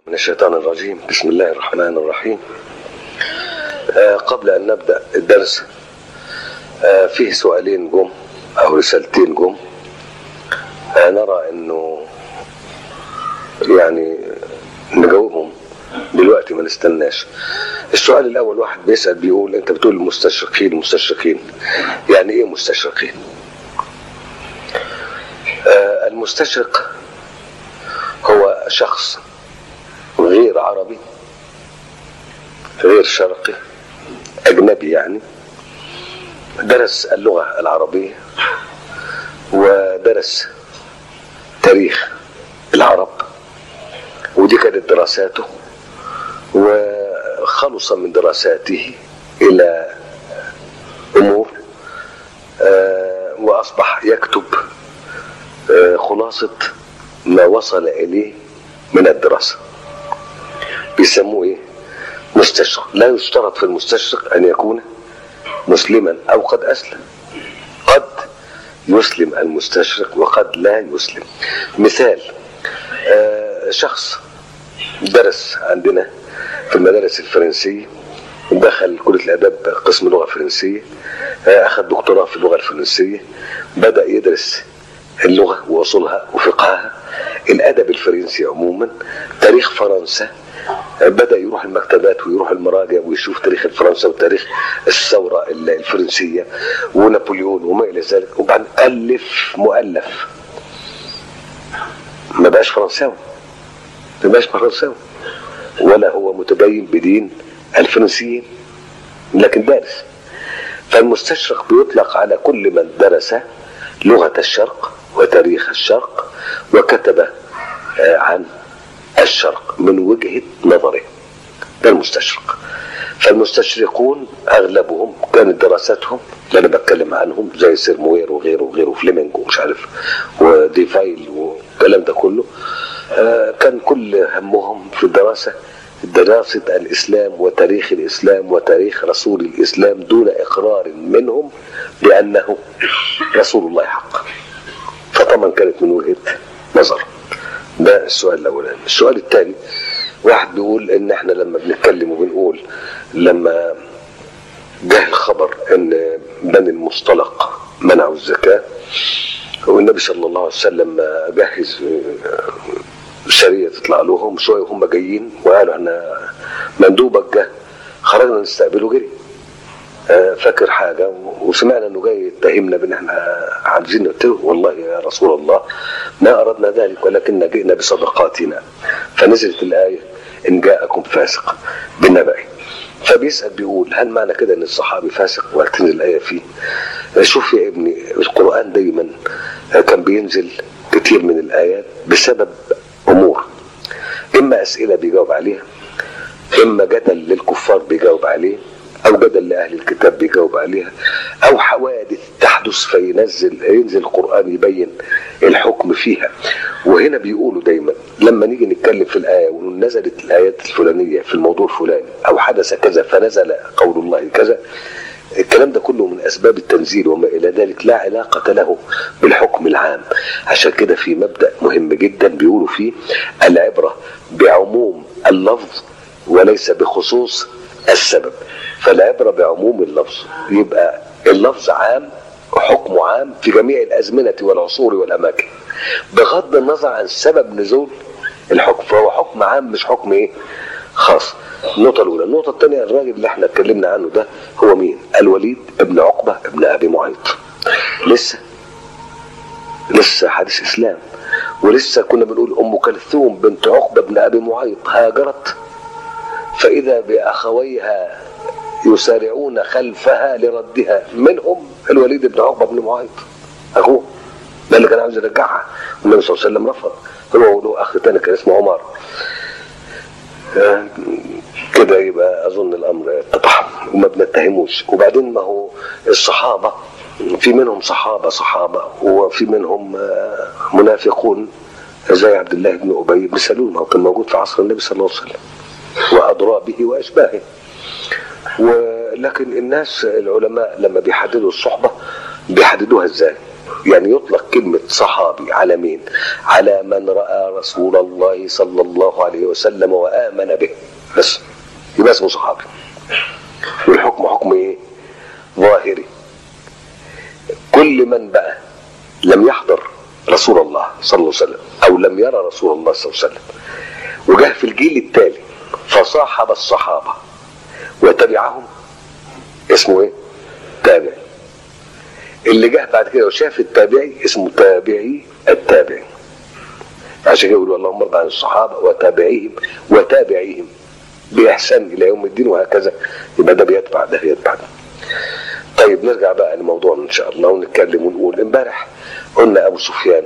من الشيطان الرجيم بسم الله الرحمن الرحيم آه قبل أن نبدأ الدرس آه فيه سؤالين جم أو رسالتين جم آه نرى أنه يعني نجاوبهم دلوقتي ما نستناش السؤال الأول واحد بيسأل بيقول أنت بتقول المستشرقين المستشرقين يعني إيه مستشرقين آه المستشرق هو شخص غير عربي غير شرقي أجنبي يعني درس اللغة العربية ودرس تاريخ العرب ودي كانت دراساته وخلص من دراساته إلى أمور وأصبح يكتب خلاصة ما وصل إليه من الدراسة بيسموه إيه؟ مستشرق لا يشترط في المستشرق أن يكون مسلما أو قد أسلم قد يسلم المستشرق وقد لا يسلم مثال آه شخص درس عندنا في المدارس الفرنسية دخل كلية الآداب قسم لغة فرنسية آه أخذ دكتوراه في اللغة الفرنسية بدأ يدرس اللغة وأصولها وفقهها الأدب الفرنسي عموما تاريخ فرنسا بدأ يروح المكتبات ويروح المراجع ويشوف تاريخ فرنسا وتاريخ الثورة الفرنسية ونابليون وما إلى ذلك وبعدين ألف مؤلف ما بقاش فرنساوي ما بقاش فرنساوي ولا هو متدين بدين الفرنسيين لكن دارس فالمستشرق بيطلق على كل من درس لغة الشرق وتاريخ الشرق وكتب عن الشرق من وجهة نظره ده المستشرق فالمستشرقون أغلبهم كانت دراساتهم اللي أنا بتكلم عنهم زي سيرموير وغيره وغيره فليمنج ومش عارف وديفايل والكلام ده كله كان كل همهم في الدراسة دراسة الإسلام وتاريخ الإسلام وتاريخ رسول الإسلام دون إقرار منهم بأنه رسول الله حق فطبعا كانت من وجهة نظر ده السؤال الأولاني السؤال الثاني واحد بيقول إن إحنا لما بنتكلم وبنقول لما جه الخبر إن بني المصطلق منعوا الزكاة والنبي صلى الله عليه وسلم جهز سرية تطلع لهم شوية وهم جايين وقالوا احنا مندوبك جه خرجنا نستقبله جري فاكر حاجة وسمعنا انه جاي يتهمنا بان احنا عايزين نقتله والله يا رسول الله ما اردنا ذلك ولكن جئنا بصدقاتنا فنزلت الآية ان جاءكم فاسق بالنبأ فبيسأل بيقول هل معنى كده ان الصحابي فاسق وقتني الآية فيه شوف يا ابني القرآن دايما كان بينزل كتير من الآيات بسبب أمور إما أسئلة بيجاوب عليها إما جدل للكفار بيجاوب عليه أو جدل لأهل الكتاب بيجاوب عليها أو حوادث تحدث فينزل ينزل القرآن يبين الحكم فيها وهنا بيقولوا دايما لما نيجي نتكلم في الآية ونقول نزلت الآيات الفلانية في الموضوع الفلاني أو حدث كذا فنزل قول الله كذا الكلام ده كله من اسباب التنزيل وما الى ذلك لا علاقه له بالحكم العام عشان كده في مبدا مهم جدا بيقولوا فيه العبره بعموم اللفظ وليس بخصوص السبب فالعبره بعموم اللفظ يبقى اللفظ عام حكم عام في جميع الازمنه والعصور والاماكن بغض النظر عن سبب نزول الحكم فهو حكم عام مش حكم ايه خاص النقطة الأولى، النقطة الثانية الراجل اللي احنا اتكلمنا عنه ده هو مين؟ الوليد ابن عقبة ابن أبي معيط. لسه لسه حديث إسلام ولسه كنا بنقول أم كلثوم بنت عقبة ابن أبي معيط هاجرت فإذا بأخويها يسارعون خلفها لردها منهم الوليد بن عقبة بن معيط أخوه ده اللي كان عاوز يرجعها النبي صلى الله عليه وسلم رفض هو وله أخ تاني كان اسمه عمر كده يبقى اظن الامر اتضح وما بنتهموش وبعدين ما هو الصحابه في منهم صحابه صحابه وفي منهم منافقون زي عبد الله بن ابي بن سلول ما هو كان موجود في عصر النبي صلى الله عليه وسلم واضرى به واشباهه ولكن الناس العلماء لما بيحددوا الصحبه بيحددوها ازاي؟ يعني يطلق كلمة صحابي على مين على من رأى رسول الله صلى الله عليه وسلم وآمن به بس يبقى اسمه صحابي والحكم حكم ايه ظاهري كل من بقى لم يحضر رسول الله صلى الله عليه وسلم او لم يرى رسول الله صلى الله عليه وسلم وجاء في الجيل التالي فصاحب الصحابه وتبعهم اسمه ايه تابعي اللي جه بعد كده وشاف التابعي اسمه تابعي التابعي عشان كده يقولوا اللهم ارضى عن الصحابه وتابعيهم وتابعيهم باحسان الى يوم الدين وهكذا يبقى ده بيتبع ده بيتبع ده طيب نرجع بقى لموضوعنا ان شاء الله ونتكلم ونقول امبارح قلنا ابو سفيان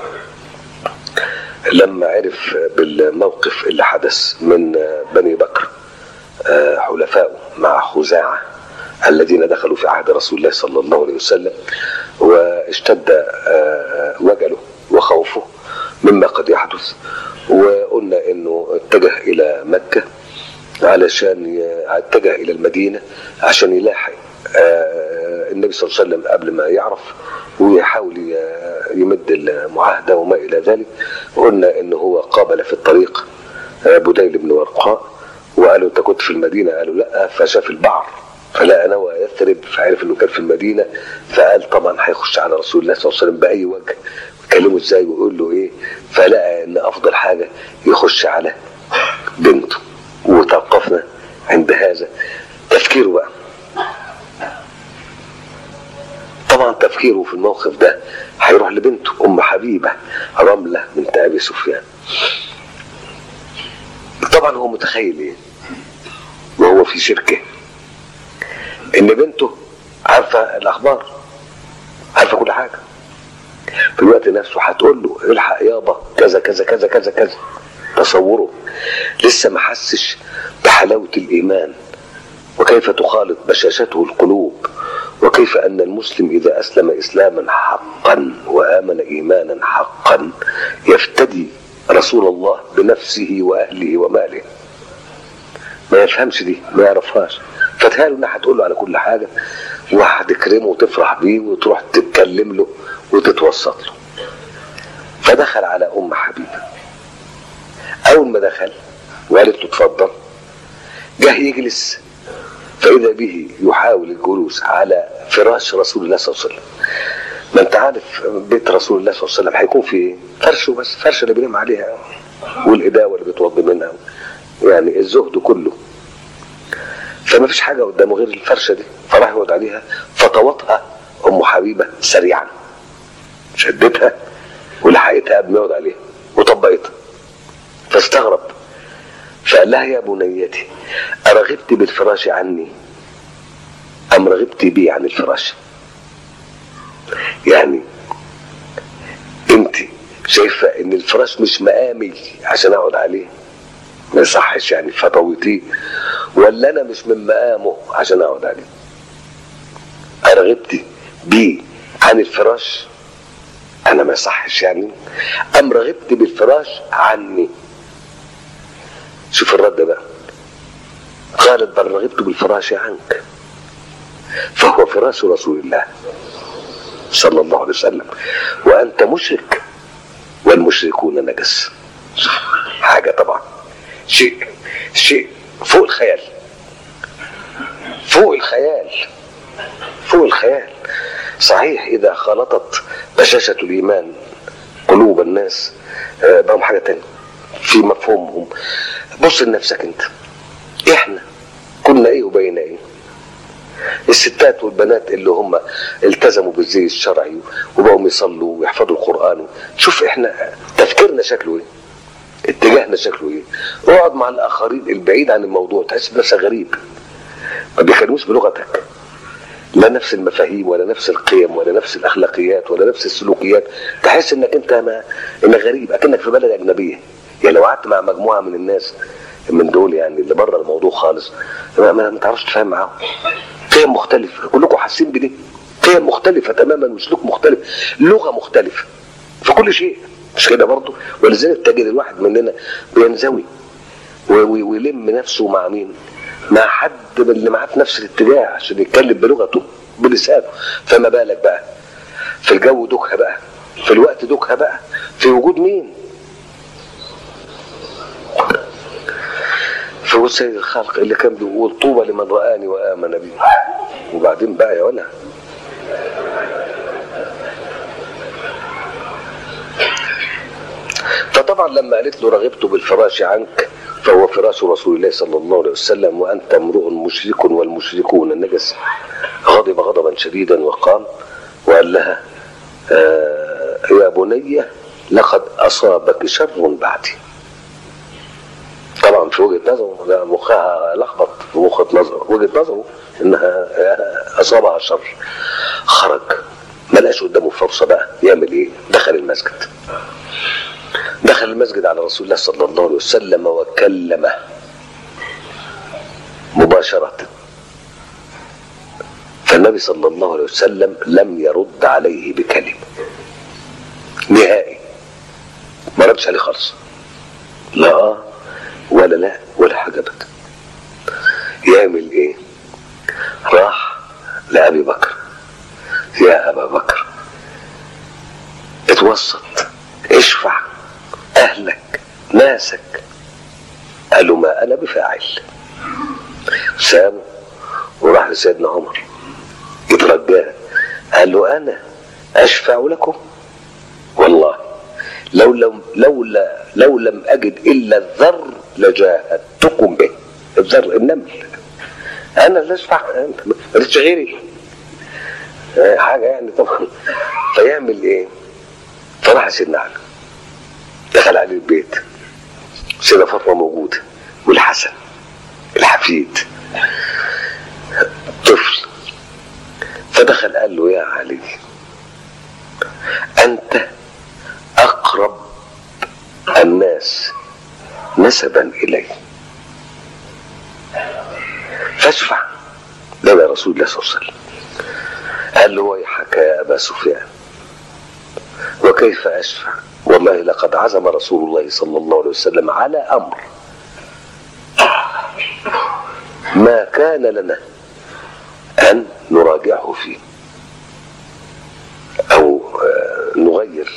لما عرف بالموقف اللي حدث من بني بكر حلفاء مع خزاعه الذين دخلوا في عهد رسول الله صلى الله عليه وسلم واشتد وجله وخوفه مما قد يحدث وقلنا انه اتجه الى مكه علشان اتجه الى المدينه عشان يلاحق النبي صلى الله عليه وسلم قبل ما يعرف ويحاول يمد المعاهده وما الى ذلك وقلنا ان هو قابل في الطريق بديل بن ورقاء وقالوا انت كنت في المدينه قالوا لا فشاف البعر فلقى نوى يثرب فعرف انه كان في المدينه فقال طبعا هيخش على رسول الله صلى الله عليه وسلم باي وجه يكلمه ازاي ويقول له ايه فلقى ان افضل حاجه يخش على بنته وتوقفنا عند هذا تفكيره بقى طبعا تفكيره في الموقف ده هيروح لبنته ام حبيبه رمله بنت ابي سفيان طبعا هو متخيل ايه وهو في شركه ان بنته عارفه الاخبار عارفه كل حاجه في الوقت نفسه هتقول له الحق يابا كذا كذا كذا كذا كذا تصوره لسه ما حسش بحلاوه الايمان وكيف تخالط بشاشته القلوب وكيف ان المسلم اذا اسلم اسلاما حقا وامن ايمانا حقا يفتدي رسول الله بنفسه واهله وماله ما يفهمش دي ما يعرفهاش فتهيأ انها هتقول له على كل حاجه وهتكرمه وتفرح بيه وتروح تتكلم له وتتوسط له فدخل على ام حبيبه اول ما دخل وقالت له اتفضل جه يجلس فاذا به يحاول الجلوس على فراش رسول الله صلى الله عليه وسلم ما انت عارف بيت رسول الله صلى الله عليه وسلم هيكون في فرشه بس فرشه اللي بينام عليها والاداوه اللي بيتوضى منها يعني الزهد كله فما فيش حاجه قدامه غير الفرشه دي فراح يقعد عليها فطوتها ام حبيبه سريعا شدتها ولحقتها قبل ما يقعد عليها وطبقتها فاستغرب فقال لها يا بنيتي أرغبت بالفراش عني أم رغبت بي عن الفراش يعني انت شايفة ان الفراش مش مقامي عشان اقعد عليه ما يصحش يعني فطوتيه ولا انا مش من مقامه عشان اقعد عليه ارغبت بيه عن الفراش انا ما يصحش يعني ام رغبت بالفراش عني شوف الرد بقى قالت بل رغبت بالفراش عنك فهو فراش رسول الله صلى الله عليه وسلم وانت مشرك والمشركون نجس حاجه طبعا شيء شيء فوق الخيال فوق الخيال فوق الخيال صحيح اذا خلطت بشاشه الايمان قلوب الناس بقوا حاجه تانية في مفهومهم بص لنفسك انت احنا كنا ايه وبقينا ايه الستات والبنات اللي هم التزموا بالزي الشرعي وبقوا يصلوا ويحفظوا القران شوف احنا تفكيرنا شكله ايه اتجاهنا شكله ايه اقعد مع الاخرين البعيد عن الموضوع تحس بنفسك غريب ما بيكلموش بلغتك لا نفس المفاهيم ولا نفس القيم ولا نفس الاخلاقيات ولا نفس السلوكيات تحس انك انت ما انك غريب اكنك في بلد اجنبيه يعني لو قعدت مع مجموعه من الناس من دول يعني اللي بره الموضوع خالص ما, ما تعرفش تفهم معاهم قيم مختلفه كلكم حاسين بدي قيم مختلفه تماما وسلوك مختلف لغه مختلفه في كل شيء مش كده برضه ولذلك تجد الواحد مننا بينزوي ويلم نفسه مع مين مع حد من اللي معاه في نفس الاتجاه عشان يتكلم بلغته بلسانه فما بالك بقى في الجو دوكها بقى في الوقت دوكها بقى في وجود مين في وجود سيد الخلق اللي كان بيقول طوبى لمن رآني وآمن بي وبعدين بقى يا ولا فطبعا لما قالت له رغبت بالفراش عنك فهو فراش رسول الله صلى الله عليه وسلم وانت امرؤ مشرك والمشركون النجس غضب غضبا شديدا وقام وقال لها آه يا بني لقد اصابك شر بعدي طبعا في وجهه نظره لا مخها لخبط في وجهه نظره وجهه نظره انها اصابها شر خرج ما لقاش قدامه فرصه بقى يعمل ايه؟ دخل المسجد دخل المسجد على رسول الله صلى الله عليه وسلم وكلمه مباشرة فالنبي صلى الله عليه وسلم لم يرد عليه بكلمة نهائي ما ردش عليه خالص لا آه ولا لا ولا حاجة ابدا يعمل ايه راح لأبي بكر يا أبا بكر اتوسط اشفع أهلك ناسك قالوا ما أنا بفاعل سامه وراح لسيدنا عمر يترجاه قال له أنا أشفع لكم والله لو لم لولا لو لم أجد إلا الذر لجاهدتكم به الذر النمل أنا اللي أشفع ما ليش غيري حاجة يعني طبعا فيعمل إيه؟ فراح سيدنا علي دخل عليه البيت سيدة فاطمة موجودة والحسن الحفيد طفل فدخل قال له يا علي أنت أقرب الناس نسبا إلي فاشفع لنا رسول الله صلى الله عليه وسلم قال له ويحك يا أبا سفيان وكيف أشفع والله لقد عزم رسول الله صلى الله عليه وسلم على أمر ما كان لنا أن نراجعه فيه أو نغير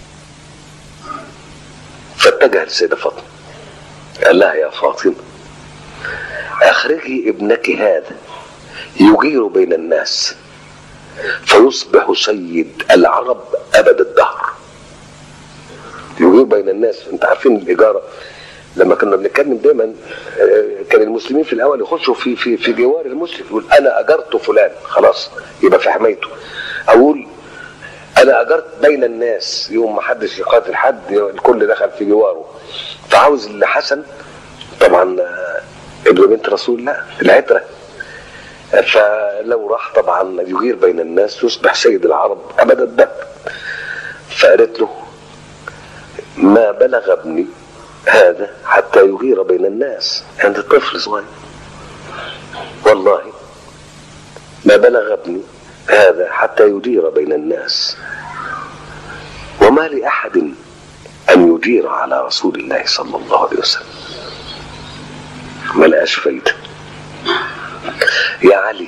فاتجه للسيدة فاطمة قال لها يا فاطمة أخرجي ابنك هذا يجير بين الناس فيصبح سيد العرب أبد الدهر يجير بين الناس انت عارفين الإجارة لما كنا بنتكلم دايما كان المسلمين في الاول يخشوا في في في جوار المسلم يقول انا اجرت فلان خلاص يبقى في حمايته اقول انا اجرت بين الناس يوم ما حدش يقاتل حد الكل دخل في جواره فعاوز الحسن طبعا ابن بنت رسول الله العتره فلو راح طبعا يغير بين الناس يصبح سيد العرب ابد الدم فقالت له ما بلغ ابني هذا حتى يغير بين الناس عند طفل صغير والله ما بلغ ابني هذا حتى يدير بين الناس وما لأحد أن يدير على رسول الله صلى الله عليه وسلم ما لقاش فايدة يا علي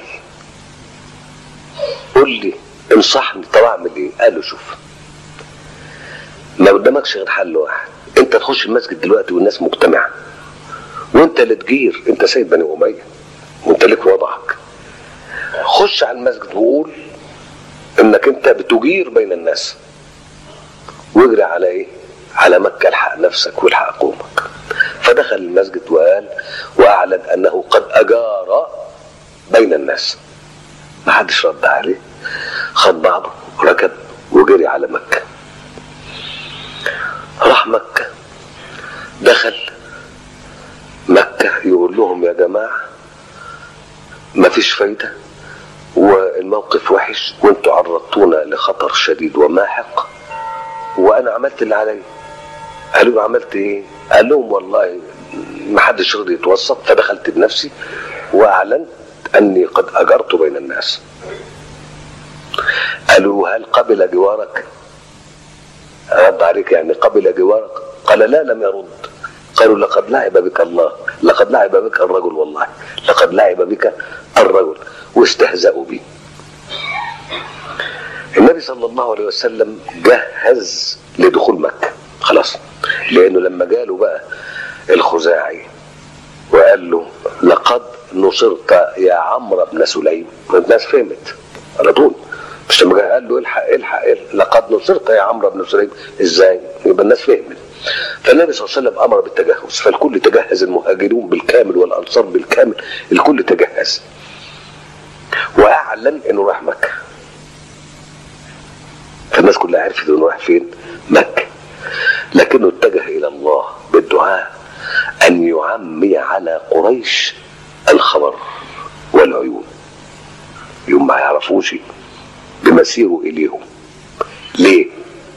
قل لي انصحني طب اعمل ايه؟ قال له شوف ما قدامكش غير حل واحد انت تخش المسجد دلوقتي والناس مجتمعه وانت اللي تجير انت سيد بني اميه وانت لك وضعك خش على المسجد وقول انك انت بتجير بين الناس واجري على ايه على مكة الحق نفسك والحق قومك فدخل المسجد وقال واعلن انه قد اجار بين الناس ما حدش رد عليه خد بعضه ركب وجري على مكه راح مكة دخل مكة يقول لهم يا جماعة ما فيش فايدة والموقف وحش وانتوا عرضتونا لخطر شديد وماحق وانا عملت اللي عليا قالوا له عملت ايه قال لهم والله ما حدش رضي يتوسط فدخلت بنفسي واعلنت اني قد اجرت بين الناس قالوا هل قبل جوارك رد عليك يعني قبل جوارك قال لا لم يرد قالوا لقد لعب بك الله لقد لعب بك الرجل والله لقد لعب بك الرجل واستهزأوا بي النبي صلى الله عليه وسلم جهز لدخول مكة خلاص لأنه لما جاله بقى الخزاعي وقال له لقد نصرت يا عمرو بن سليم الناس فهمت على طول مش لما جه قال له الحق الحق الحق لقد نصرت يا عمرو بن سليم ازاي؟ يبقى الناس فهمت فالنبي صلى الله عليه وسلم امر بالتجهز فالكل تجهز المهاجرون بالكامل والانصار بالكامل الكل تجهز واعلن انه راح مكه فالناس كلها عرفت انه راح فين؟ مكه لكنه اتجه الى الله بالدعاء ان يعمي على قريش الخبر والعيون يوم ما يعرفوش بمسيره اليهم ليه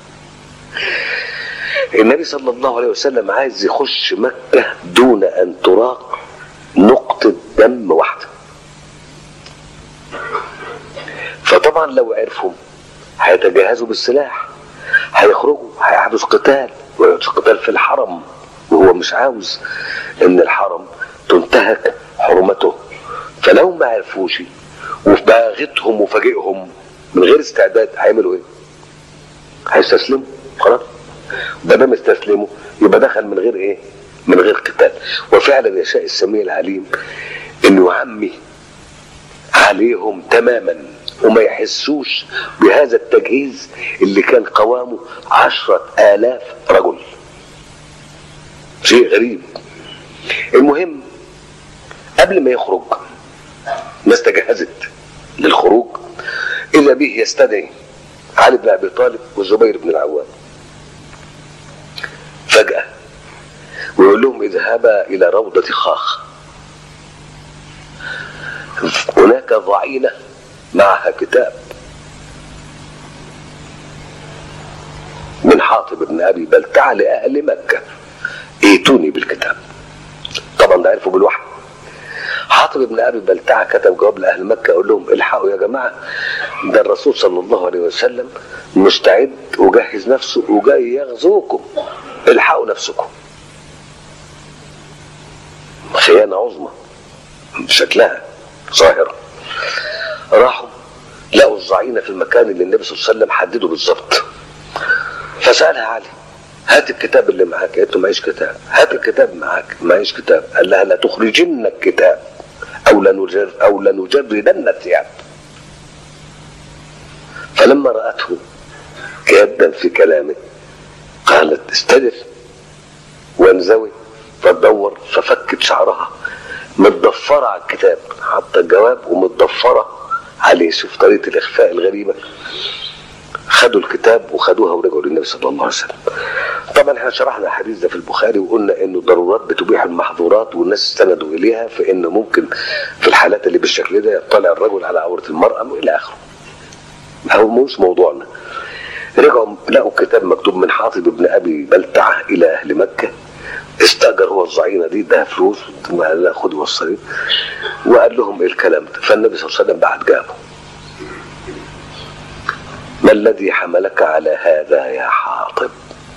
النبي صلى الله عليه وسلم عايز يخش مكة دون أن تراق نقطة دم واحدة فطبعا لو عرفوا هيتجهزوا بالسلاح هيخرجوا هيحدث قتال ويحدث قتال في الحرم وهو مش عاوز ان الحرم تنتهك حرمته فلو ما عرفوش وفي باغتهم وفاجئهم من غير استعداد هيعملوا ايه؟ هيستسلموا خلاص ما دام استسلموا يبقى دخل من غير ايه؟ من غير قتال وفعلا يشاء السميع العليم انه يعمي عليهم تماما وما يحسوش بهذا التجهيز اللي كان قوامه عشرة آلاف رجل شيء غريب المهم قبل ما يخرج الناس تجهزت للخروج إذا به يستدعي علي بن أبي طالب والزبير بن العوام فجأة ويقول لهم اذهبا إلى روضة خاخ هناك ضعينة معها كتاب من حاطب بن أبي بلتع لأهل مكة ائتوني بالكتاب طبعا ده عرفوا بالوحي حاطب بن ابي بلتعه كتب جواب لاهل مكه يقول لهم الحقوا يا جماعه ده الرسول صلى الله عليه وسلم مستعد وجهز نفسه وجاي يغزوكم الحقوا نفسكم خيانه عظمى شكلها ظاهره راحوا لقوا الزعينه في المكان اللي النبي صلى الله عليه وسلم حدده بالظبط فسالها علي هات الكتاب اللي معاك قالت له معيش كتاب هات الكتاب معاك معيش كتاب قال لها لا تخرجن الكتاب او لنجر او لنجردن الثياب فلما راته جادا في كلامه قالت استدر وانزوي فتدور ففكت شعرها متضفرة على الكتاب حتى الجواب ومتضفرة عليه شوف طريقة الإخفاء الغريبة خدوا الكتاب وخدوها ورجعوا للنبي صلى الله عليه وسلم طبعا احنا شرحنا الحديث ده في البخاري وقلنا انه الضرورات بتبيح المحظورات والناس استندوا اليها فان ممكن في الحالات اللي بالشكل ده يطلع الرجل على عوره المراه والى اخره هو مش موضوعنا رجعوا لقوا كتاب مكتوب من حاطب بن ابي بلتعه الى اهل مكه استاجر هو الزعينه دي ده فلوس قال لا خد وصلي وقال لهم ايه الكلام ده فالنبي صلى الله عليه وسلم بعد جابه ما الذي حملك على هذا يا حاطب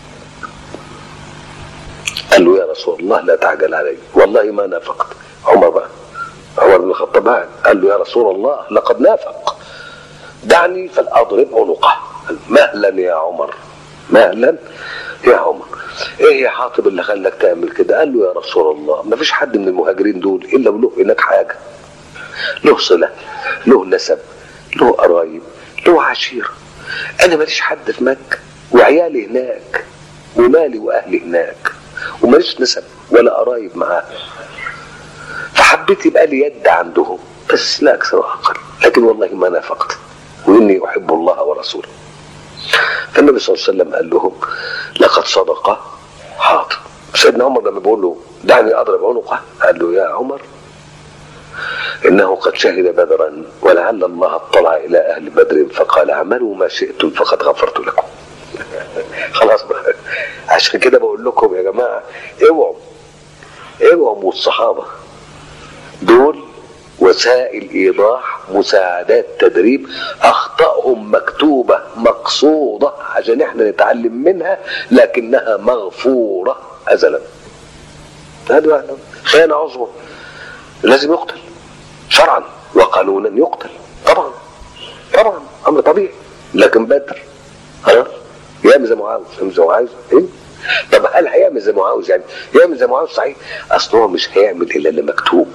قال له يا رسول الله لا تعجل علي والله ما نافقت عمر بقى عمر بن الخطاب قال قال له يا رسول الله لقد نافق دعني فلأضرب عنقه قال مهلا يا عمر مهلا يا عمر ايه يا حاطب اللي خلاك تعمل كده قال له يا رسول الله ما فيش حد من المهاجرين دول الا وله هناك حاجه له صله له نسب له قرايب له عشيره انا ماليش حد في مكه وعيالي هناك ومالي واهلي هناك وماليش نسب ولا قرايب معاه فحبيت يبقى لي يد عندهم بس لا اكثر واقل لكن والله ما نافقت واني احب الله ورسوله فالنبي صلى الله عليه وسلم قال لهم لقد صدق حاضر سيدنا عمر لما بيقول له دعني اضرب عنقه قال له يا عمر انه قد شهد بدرا ولعل الله اطلع الى اهل بدر فقال اعملوا ما شئتم فقد غفرت لكم خلاص بقى عشان كده بقول لكم يا جماعه اوعوا اوعوا والصحابه دول وسائل ايضاح مساعدات تدريب اخطائهم مكتوبه مقصوده عشان احنا نتعلم منها لكنها مغفوره ازلا هذا خيانه عظمى لازم يقتل شرعا وقانونا يقتل طبعا طبعا امر طبيعي لكن بدر خلاص يعمل زي ما هو عاوز يعمل زي ما هو عاوز ايه طب هل هيعمل زي ما هو عاوز يعني يعمل زي ما هو عاوز صحيح اصل هو مش هيعمل الا اللي مكتوب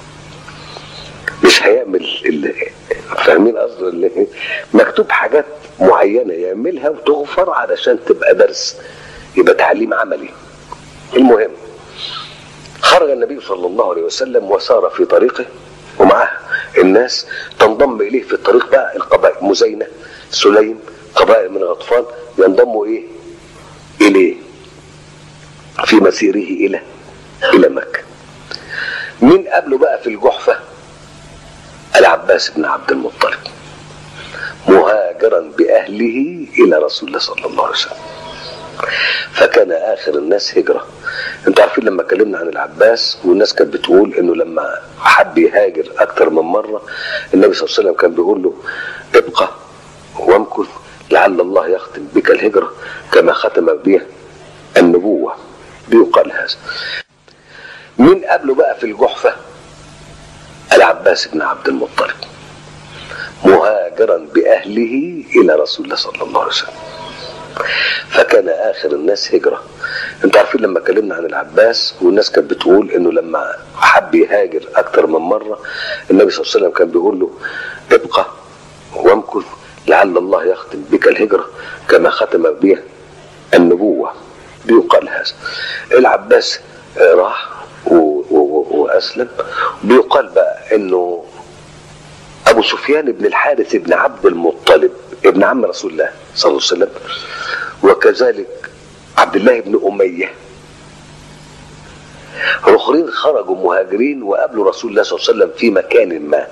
مش هيعمل اللي فاهمين قصده اللي مكتوب حاجات معينه يعملها وتغفر علشان تبقى درس يبقى تعليم عملي المهم خرج النبي صلى الله عليه وسلم وسار في طريقه ومعه الناس تنضم اليه في الطريق بقى القبائل مزينه سليم قبائل من غطفان ينضموا ايه اليه في مسيره الى الى مكه مين قبله بقى في الجحفه العباس بن عبد المطلب مهاجرا باهله الى رسول الله صلى الله عليه وسلم فكان اخر الناس هجره انتوا عارفين لما اتكلمنا عن العباس والناس كانت بتقول انه لما حب يهاجر اكتر من مره النبي صلى الله عليه وسلم كان بيقول له ابقى وامكث لعل الله يختم بك الهجره كما ختم بها النبوه بيقال هذا مين قبله بقى في الجحفه العباس بن عبد المطلب مهاجرا باهله الى رسول الله صلى الله عليه وسلم فكان اخر الناس هجره انتوا عارفين لما اتكلمنا عن العباس والناس كانت بتقول انه لما حب يهاجر اكتر من مره النبي صلى الله عليه وسلم كان بيقول له ابقى وامكث لعل الله يختم بك الهجره كما ختم بها النبوه بيقال هذا العباس راح واسلم بيقال بقى انه ابو سفيان بن الحارث بن عبد المطلب ابن عم رسول الله صلى الله عليه وسلم وكذلك عبد الله بن اميه الاخرين خرجوا مهاجرين وقابلوا رسول الله صلى الله عليه وسلم في مكان ما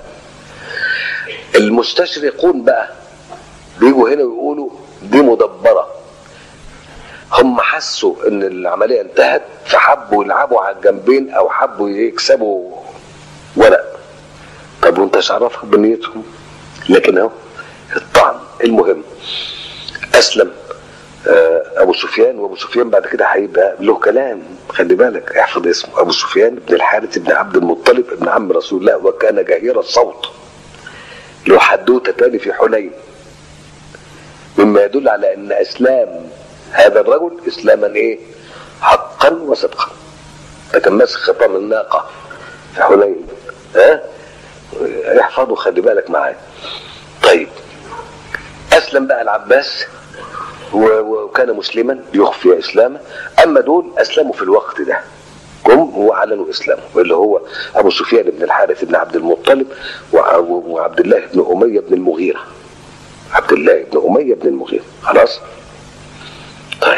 المستشرقون بقى بيجوا هنا ويقولوا دي مدبره هم حسوا ان العمليه انتهت فحبوا يلعبوا على الجنبين او حبوا يكسبوا ورق طب وانت عرفها بنيتهم لكن اهو الطعن المهم اسلم ابو سفيان وابو سفيان بعد كده هيبقى له كلام خلي بالك احفظ اسمه ابو سفيان بن الحارث بن عبد المطلب ابن عم رسول الله وكان جهير الصوت له حدوته تاني في حنين مما يدل على ان اسلام هذا الرجل اسلاما ايه حقا وصدقا لكن ماسك خطام الناقه في حنين ها احفظوا خلي بالك معايا طيب اسلم بقى العباس وكان مسلما يخفي اسلامه اما دول اسلموا في الوقت ده جم واعلنوا اسلامه اللي هو ابو سفيان بن الحارث بن عبد المطلب وعبد الله بن اميه بن المغيره عبد الله بن اميه بن المغيره خلاص طيب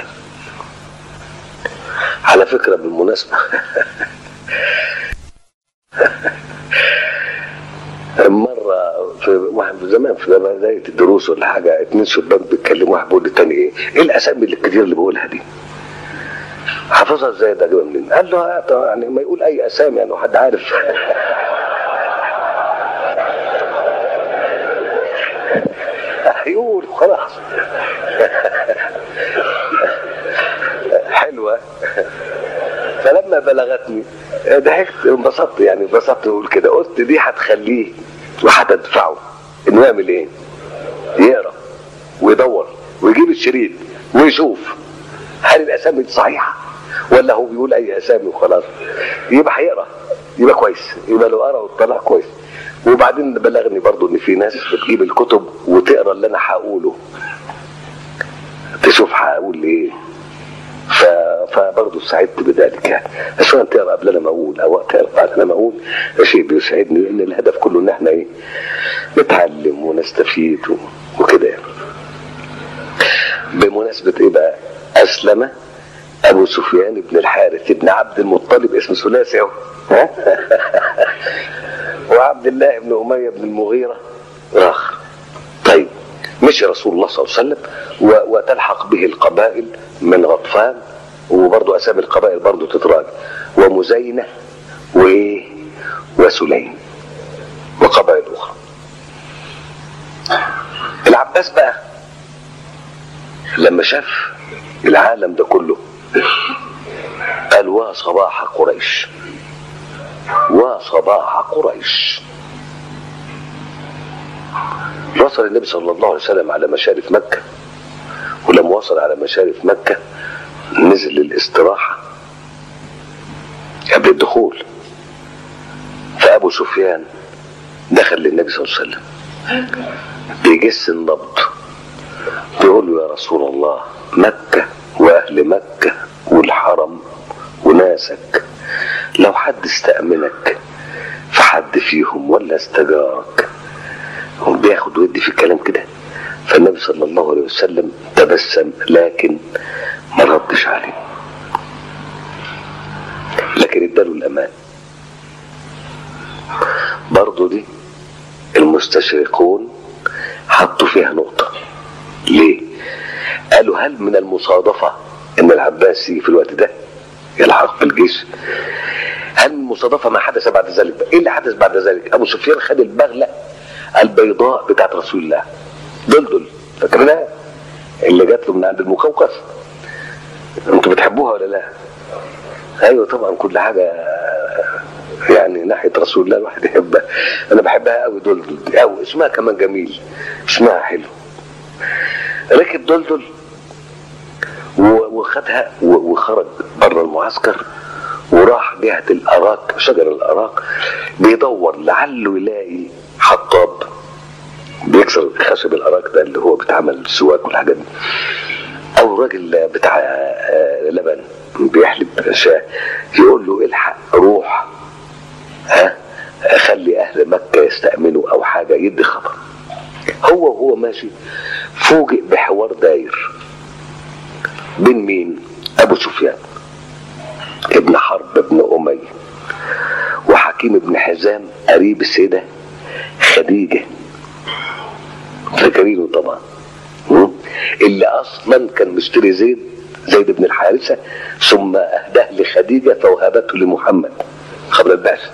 على فكره بالمناسبه مرة في واحد زمان في بداية الدروس ولا حاجة اتنين شبان بيتكلموا واحد بيقول للتاني ايه؟ ايه الأسامي الكتير اللي بقولها دي؟ حافظها ازاي ده جايبها منين؟ قال له يعني ما يقول أي أسامي يعني حد عارف يقول خلاص حلوة فلما بلغتني ضحكت انبسطت يعني انبسطت اقول كده قلت دي هتخليه وهتدفعه انه يعمل ايه؟ يقرا ويدور ويجيب الشريط ويشوف هل الاسامي دي صحيحه ولا هو بيقول اي اسامي وخلاص يبقى هيقرا يبقى كويس يبقى لو قرا واطلع كويس وبعدين بلغني برضو ان في ناس بتجيب الكتب وتقرا اللي انا هقوله تشوف هقول ايه ف... فبرضه سعدت بذلك يعني سواء تقرا قبل انا ما اقول او تقرا بعد انا ما اقول شيء بيسعدني لان الهدف كله ان احنا ايه نتعلم ونستفيد و... وكده يعني بمناسبة ايه بقى اسلم ابو سفيان بن الحارث بن عبد المطلب اسم ثلاثي اهو ها وعبد الله بن اميه بن المغيره راخ طيب مشي رسول الله صلى الله عليه وسلم وتلحق به القبائل من غطفان وبرضه اسامي القبائل برضه تتراجع ومزينه وايه وسليم وقبائل اخرى العباس بقى لما شاف العالم ده كله قال وصباح قريش وصباح قريش وصل النبي صلى الله عليه وسلم على مشارف مكة ولما وصل على مشارف مكة نزل للاستراحة قبل الدخول فأبو سفيان دخل للنبي صلى الله عليه وسلم بيجس النبض بيقول له يا رسول الله مكة وأهل مكة والحرم وناسك لو حد استأمنك في حد فيهم ولا استجارك هم بياخد ودي في الكلام كده فالنبي صلى الله عليه وسلم تبسم لكن ما ردش عليه لكن اداله الامان برضه دي المستشرقون حطوا فيها نقطة ليه؟ قالوا هل من المصادفة ان العباس يجي في الوقت ده يلحق بالجيش هل من المصادفة ما حدث بعد ذلك ايه اللي حدث بعد ذلك ابو سفيان خد البغلة البيضاء بتاعت رسول الله دلدل فاكرينها اللي جات له من عند المقوقس انتوا بتحبوها ولا لا ايوه طبعا كل حاجه يعني ناحيه رسول الله الواحد يحبها انا بحبها قوي دلدل دي قوي اسمها كمان جميل اسمها حلو ركب دلدل و- وخدها و- وخرج بره المعسكر وراح جهة الأراك شجر الأراك بيدور لعله يلاقي حطاب بيكسر خشب الأراك ده اللي هو بيتعمل سواك والحاجات دي أو راجل بتاع آه، لبن بيحلب شاه يقول له الحق روح ها خلي أهل مكة يستأمنوا أو حاجة يدي خبر هو وهو ماشي فوجئ بحوار داير بين مين؟ أبو سفيان ابن حرب ابن أمية وحكيم ابن حزام قريب السيدة خديجة فاكرينه طبعا م? اللي أصلا كان مشتري زيد زيد بن الحارثة ثم أهداه لخديجة فوهبته لمحمد قبل البعثة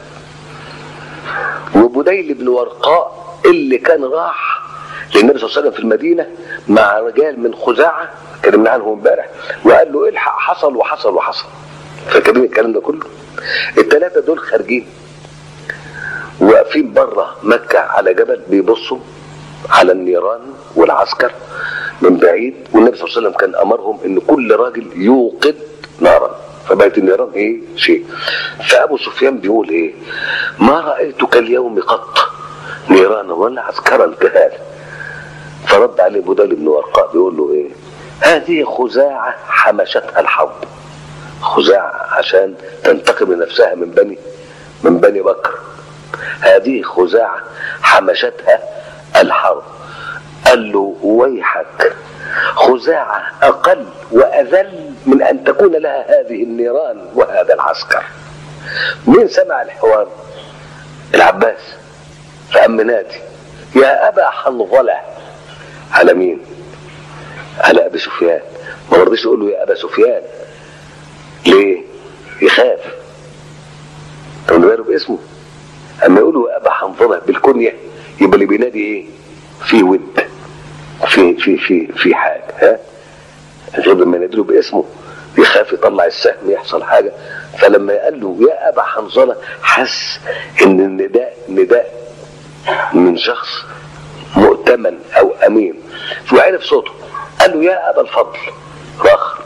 وبديل بن ورقاء اللي كان راح للنبي صلى الله عليه وسلم في المدينة مع رجال من خزاعة اتكلمنا عنهم امبارح وقال له الحق حصل وحصل وحصل فاكرين الكلام ده كله الثلاثة دول خارجين واقفين بره مكة على جبل بيبصوا على النيران والعسكر من بعيد والنبي صلى الله عليه وسلم كان امرهم ان كل راجل يوقد نارا فبقت النيران ايه شيء فابو سفيان بيقول ايه ما رايتك اليوم قط نيرانا ولا عسكرا كهذا فرد عليه بدل بن ورقاء بيقول له ايه هذه خزاعة حمشتها الحرب خزاعة عشان تنتقم لنفسها من بني من بني بكر هذه خزاعة حمشتها الحرب قال له ويحك خزاعة أقل وأذل من أن تكون لها هذه النيران وهذا العسكر مين سمع الحوار العباس فأم نادي يا أبا حنظلة على مين على أبي سفيان ما رضيش يقول له يا أبا سفيان ليه يخاف كان باله باسمه اما يقولوا ابا حنظله بالكنيه يبقى اللي بينادي ايه في ود في في في في حاجه ها غير لما ينادي باسمه يخاف يطلع السهم يحصل حاجه فلما قال له يا ابا حنظله حس ان النداء نداء من شخص مؤتمن او امين وعرف صوته قال له يا ابا الفضل راخر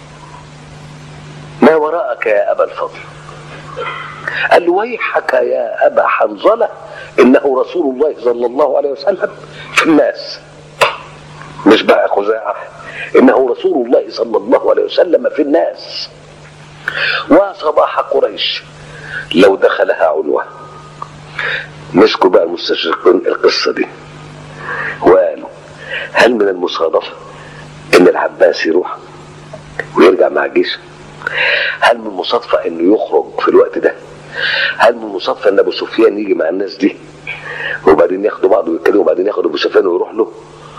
ما وراءك يا ابا الفضل قال له ويحك يا ابا حنظله انه رسول الله صلى الله عليه وسلم في الناس مش بقى خزاعه انه رسول الله صلى الله عليه وسلم في الناس وصباح قريش لو دخلها عنوه مسكوا بقى المستشرقين القصه دي وقالوا هل من المصادفه ان العباس يروح ويرجع مع الجيش هل من المصادفه انه يخرج في الوقت ده هل من المصادفه ان ابو سفيان يجي مع الناس دي وبعدين ياخدوا بعض ويتكلموا وبعدين ياخدوا ابو سفيان ويروح له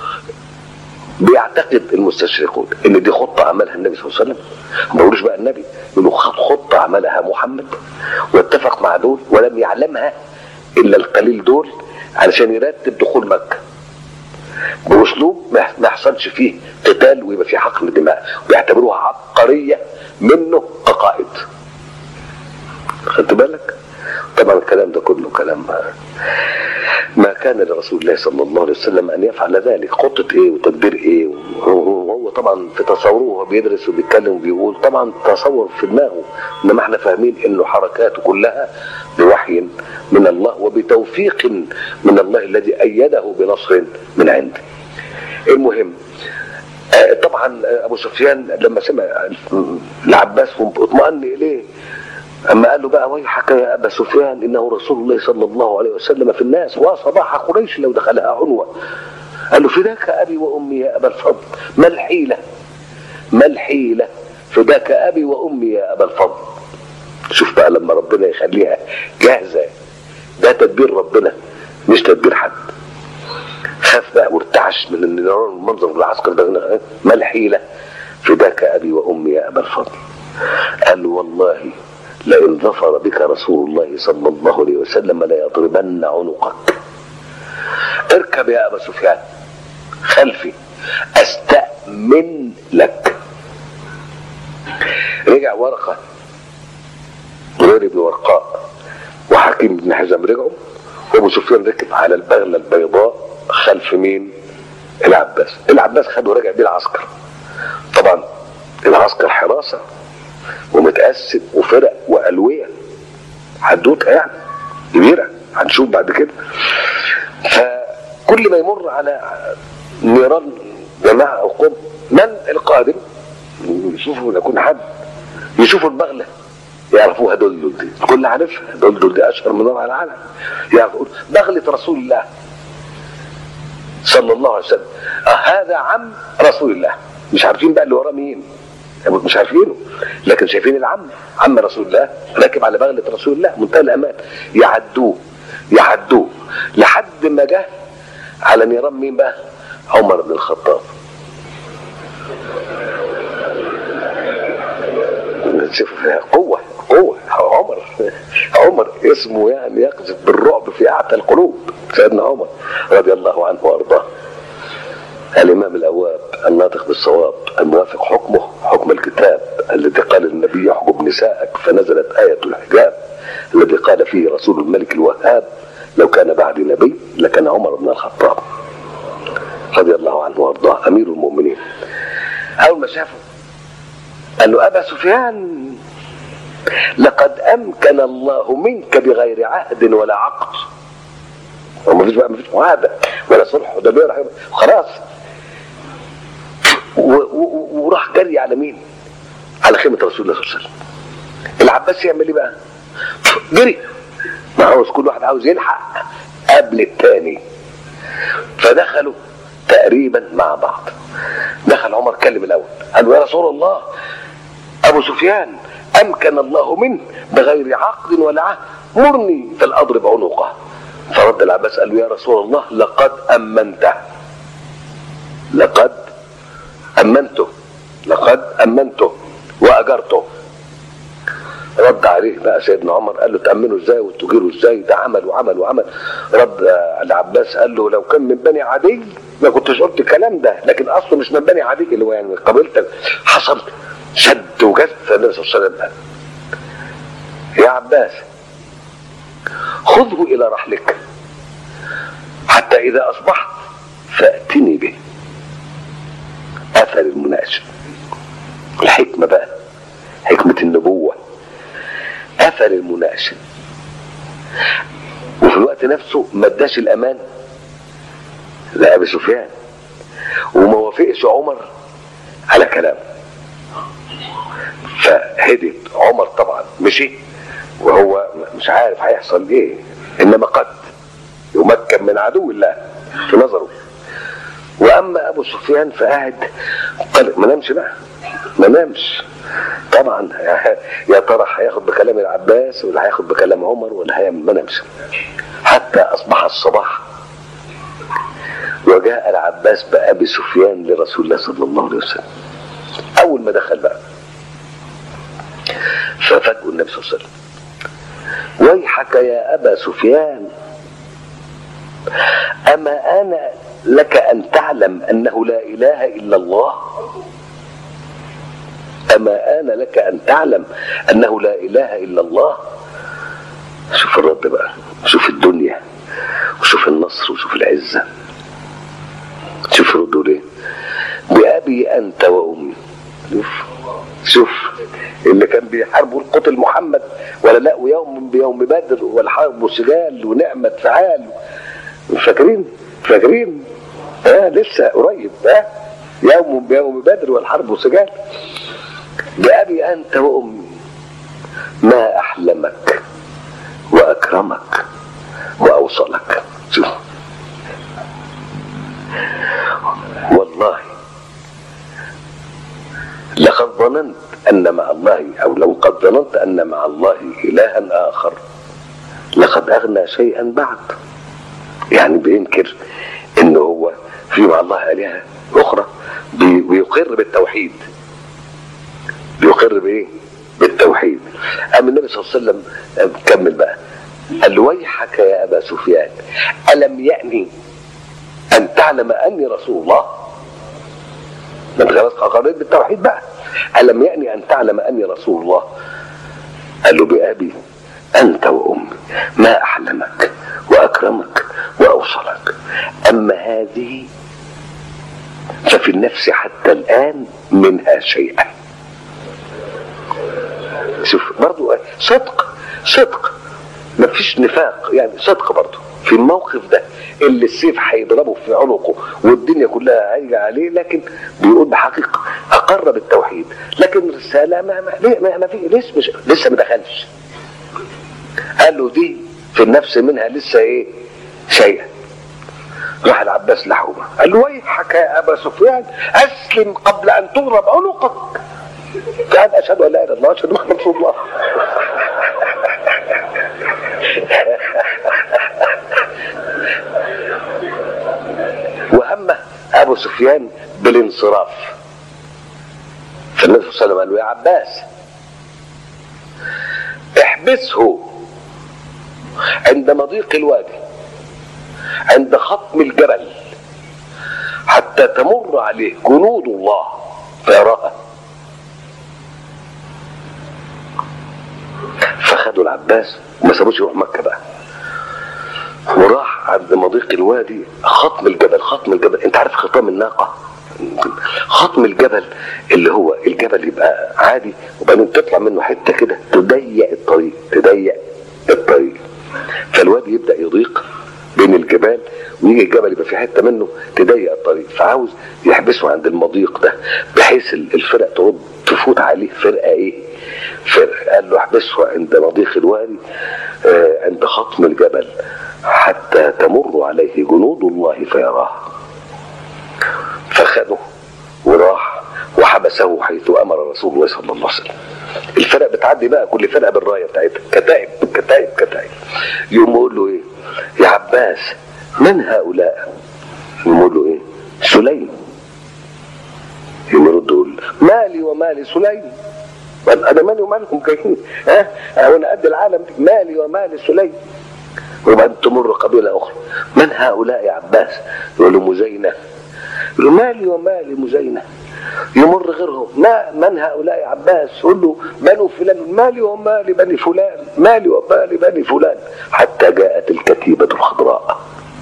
بيعتقد المستشرقون ان دي خطه عملها النبي صلى الله عليه وسلم ما بيقولوش بقى النبي يقولوا خط خطه عملها محمد واتفق مع دول ولم يعلمها الا القليل دول علشان يرتب دخول مكه باسلوب ما ما يحصلش فيه قتال ويبقى فيه حقن دماء ويعتبروها عبقريه منه كقائد خدت بالك طبعا الكلام ده كله كلام ما, ما كان لرسول الله صلى الله عليه وسلم ان يفعل ذلك خطه ايه وتدبير ايه وهو طبعا في تصوره وهو بيدرس وبيتكلم وبيقول طبعا تصور في دماغه انما احنا فاهمين انه حركاته كلها بوحي من الله وبتوفيق من الله الذي ايده بنصر من عنده المهم آه، طبعا آه، ابو سفيان لما سمع العباس اطمأن اليه اما قال له بقى ويحك يا ابا سفيان انه رسول الله صلى الله عليه وسلم في الناس وصباح قريش لو دخلها عنوه قال له فداك ابي وامي يا ابا الفضل ما الحيله ما الحيله فداك ابي وامي يا ابا الفضل شوف بقى لما ربنا يخليها جاهزه ده تدبير ربنا مش تدبير حد خاف بقى وارتعش من ان يرى المنظر العسكر ده ما الحيله فداك ابي وامي يا ابا الفضل قال له والله لئن ظفر بك رسول الله صلى الله عليه وسلم ليضربن عنقك اركب يا ابا سفيان خلفي استأمن لك رجع ورقة غير بن ورقاء وحكيم بن حزام رجعوا وابو سفيان ركب على البغلة البيضاء خلف مين العباس العباس خد ورجع بيه العسكر طبعا العسكر حراسة ومتقسم وفرق وألوية حدوته يعني كبيرة هنشوف بعد كده فكل ما يمر على نيران جماعة أو قوم من القادم يشوفوا يكون حد يشوفوا البغلة يعرفوها دلدل دي الكل عارفها دلدل دي أشهر من نار على العالم يعرفوا بغلة رسول الله صلى الله عليه وسلم آه هذا عم رسول الله مش عارفين بقى اللي وراه مين مش عارفينه لكن شايفين العم عم رسول الله راكب على بغلة رسول الله منتهى الأمان يعدوه يعدوه لحد ما جه على نيران مين بقى عمر بن الخطاب شوف قوة قوة عمر عمر اسمه يعني يقذف بالرعب في أعتى القلوب سيدنا عمر رضي الله عنه وأرضاه الإمام الأواب الناطق بالصواب الموافق حكمه حكم الكتاب الذي قال النبي يحجب نساءك فنزلت آية الحجاب الذي قال فيه رسول الملك الوهاب لو كان بعدي نبي لكان عمر بن الخطاب رضي الله عنه وارضاه امير المؤمنين اول ما شافه قال له ابا سفيان لقد امكن الله منك بغير عهد ولا عقد وما فيش بقى ما فيش معاهده ولا صلح ولا بيع خلاص وراح جري على مين؟ على خيمه رسول الله صلى الله عليه وسلم العباس يعمل ايه بقى؟ جري ما عاوز كل واحد عاوز يلحق قبل التاني فدخلوا تقريبا مع بعض دخل عمر كلم الاول قال له يا رسول الله ابو سفيان امكن الله منه بغير عقد ولا عهد مرني فلاضرب عنقه فرد العباس قال له يا رسول الله لقد امنته لقد امنته لقد امنته واجرته رد عليه بقى سيدنا عمر قال له تأمنوا ازاي وتجيروا ازاي ده عمل وعمل وعمل رد العباس قال له لو كان من بني عدي ما كنتش قلت الكلام ده لكن اصله مش من بني عدي اللي هو يعني من قبيلتك حصل شد وجذب فالنبي صلى الله عليه وسلم قال يا عباس خذه الى رحلك حتى اذا اصبحت فاتني به اثر المناقشه الحكمه بقى حكمه النبوه قفل المناقشه وفي الوقت نفسه ما اداش الامان لابي سفيان وما وافقش عمر على كلامه فهدت عمر طبعا مشي وهو مش عارف هيحصل ايه انما قد يمكن من عدو الله في نظره واما ابو سفيان فقاعد قال ما نامش بقى ما نامش طبعا يا ترى هياخد بكلام العباس ولا هياخد بكلام عمر ولا هيعمل ما نامش حتى اصبح الصباح وجاء العباس بابي سفيان لرسول الله صلى الله عليه وسلم اول ما دخل بقى ففاجئوا النبي صلى الله عليه وسلم ويحك يا ابا سفيان اما انا لك ان تعلم انه لا اله الا الله أما آن لك أن تعلم أنه لا إله إلا الله شوف الرد بقى شوف الدنيا وشوف النصر النصر وشوف العزة شوف ردوا ليه بأبي أنت وأمي شوف شوف اللي كان بيحاربوا القتل محمد ولا لا ويوم بيوم بدر والحرب سجال ونعمة فعال فاكرين فاكرين اه لسه قريب اه يوم بيوم بدر والحرب سجال بأبي أنت وأمي ما أحلمك وأكرمك وأوصلك شوف والله لقد ظننت أن مع الله أو لو قد ظننت أن مع الله إلها آخر لقد أغنى شيئا بعد يعني بينكر إنه هو في مع الله آلهة أخرى بيقر بالتوحيد بيقر بإيه؟ بالتوحيد أما النبي صلى الله عليه وسلم كمل بقى قال له ويحك يا أبا سفيان ألم يأني أن تعلم أني رسول الله ما انت خلاص قررت بالتوحيد بقى ألم يأني أن تعلم أني رسول الله قال له بأبي أنت وأمي ما أحلمك وأكرمك وأوصلك أما هذه ففي النفس حتى الآن منها شيئا شوف برضو صدق صدق ما فيش نفاق يعني صدق برضو في الموقف ده اللي السيف هيضربه في عنقه والدنيا كلها هيجي عليه لكن بيقول بحقيقه اقر بالتوحيد لكن الرساله ما ما, ما, ما في لسه مش لسه ما دخلش قال له دي في النفس منها لسه ايه شيء راح العباس لحومه قال له ويحك يا ابا سفيان اسلم قبل ان تضرب عنقك قال اشهد ان لا اله الا الله اشهد ان محمد رسول الله وهمه ابو سفيان بالانصراف فالنبي صلى الله عليه وسلم قال له يا عباس احبسه عند مضيق الوادي عند خطم الجبل حتى تمر عليه جنود الله فيراها فخدوا العباس وما سابوش يروح مكه بقى وراح عند مضيق الوادي خطم الجبل خطم الجبل انت عارف خطام الناقه خطم الجبل اللي هو الجبل يبقى عادي وبعدين تطلع منه حته كده تضيق الطريق تضيق الطريق فالوادي يبدا يضيق بين الجبال ويجي الجبل يبقى في حته منه تضيق الطريق فعاوز يحبسه عند المضيق ده بحيث الفرق ترد تفوت عليه فرقه ايه؟ فرقه قال له احبسه عند مضيق الوادي آه عند خطم الجبل حتى تمر عليه جنود الله فيراه فخده وراح وحبسه حيث امر رسول الله صلى الله عليه وسلم الفرق بتعدي بقى كل فرقه بالرايه بتاعتها كتائب كتائب كتائب يقوم يقول له ايه يا عباس من هؤلاء يقوم يقول له ايه سليم يقوم يرد يقول مالي ومال سليم انا مالي ومالهم جايين ها وانا قد العالم مالي ومال سليم وبعدين تمر قبيله اخرى من هؤلاء يا عباس يقول له مزينه يقول له مالي ومالي مزينه يمر غيرهم ما من هؤلاء يا عباس يقول له بنو فلان مالي ومالي بني فلان مالي ومالي بني فلان حتى جاءت الكتيبة الخضراء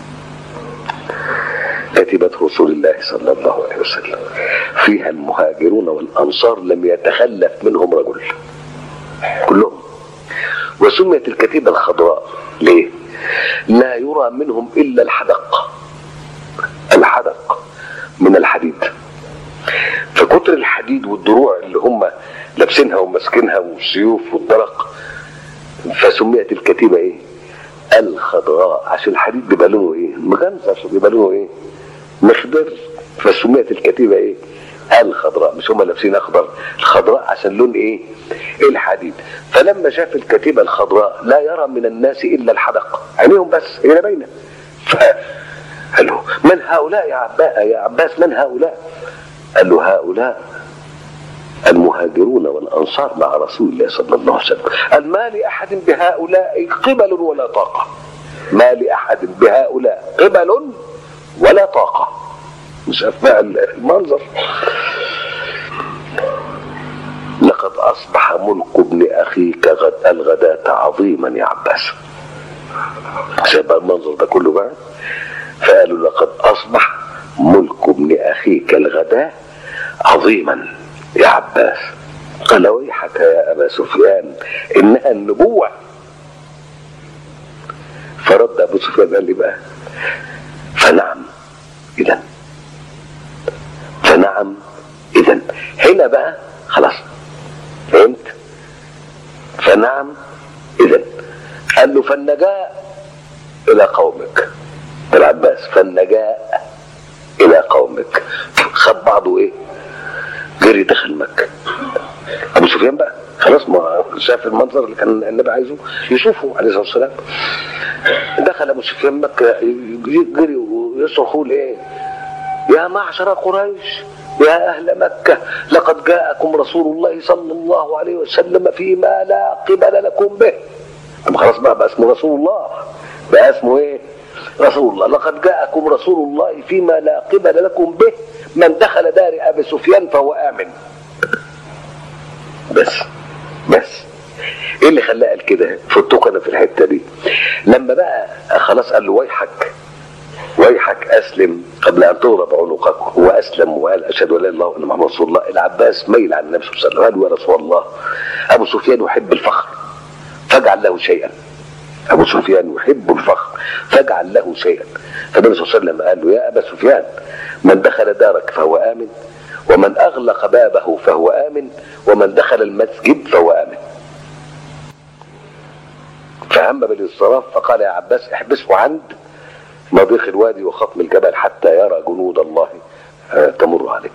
كتيبة رسول الله صلى الله عليه وسلم فيها المهاجرون والأنصار لم يتخلف منهم رجل كلهم وسميت الكتيبة الخضراء ليه لا يرى منهم إلا الحدق الحدق من الحديد فكتر الحديد والدروع اللي هم لابسينها وماسكينها والسيوف والدرق فسميت الكتيبه ايه؟ الخضراء عشان الحديد بيبقى لونه ايه؟ مغنزر بيبقى لونه ايه؟ مخضر فسميت الكتيبه ايه؟ الخضراء مش هم لابسين اخضر الخضراء عشان لون ايه؟ الحديد فلما شاف الكتيبه الخضراء لا يرى من الناس الا الحدق عينيهم بس هي باينه قال له من هؤلاء يا عباس يا عباس من هؤلاء؟ قال له هؤلاء المهاجرون والانصار مع رسول الله صلى الله عليه وسلم قال ما لاحد بهؤلاء قبل ولا طاقه ما لاحد بهؤلاء قبل ولا طاقه مش بقى المنظر لقد اصبح ملك ابن اخيك غد الغداة عظيما يا عباس عشان بقى المنظر ده كله بقى فقالوا لقد اصبح ملك ابن اخيك الغداء عظيما يا عباس قال ويحك يا ابا سفيان انها النبوه فرد ابو سفيان قال لي بقى فنعم اذا فنعم اذا هنا بقى خلاص فهمت فنعم اذا قال له فالنجاة الى قومك العباس فالنجاة الى قومك خد بعضه ايه جري دخل مكة ابو سفيان بقى خلاص ما شاف المنظر اللي كان النبي عايزه يشوفه عليه الصلاه والسلام دخل ابو سفيان مكه جري ويصرخ يقول ايه يا معشر قريش يا أهل مكة لقد جاءكم رسول الله صلى الله عليه وسلم فيما لا قبل لكم به طب خلاص بقى, بقى اسمه رسول الله بقى اسمه ايه رسول الله لقد جاءكم رسول الله فيما لا قبل لكم به من دخل دار ابي سفيان فهو امن بس بس ايه اللي خلاه قال كده فتوك انا في الحته دي لما بقى خلاص قال له ويحك ويحك اسلم قبل ان تضرب عنقك هو اسلم وقال اشهد ان لا اله الا الله وان محمد رسول الله العباس ميل عن النبي صلى الله عليه وسلم قال يا رسول الله ابو سفيان يحب الفخر فاجعل له شيئا ابو سفيان يحب الفخر فاجعل له شيئا فالنبي صلى الله عليه وسلم قال له يا ابا سفيان من دخل دارك فهو امن ومن اغلق بابه فهو امن ومن دخل المسجد فهو امن فهم بالانصراف فقال يا عباس احبسه عند مضيق الوادي وخطم الجبل حتى يرى جنود الله تمر عليه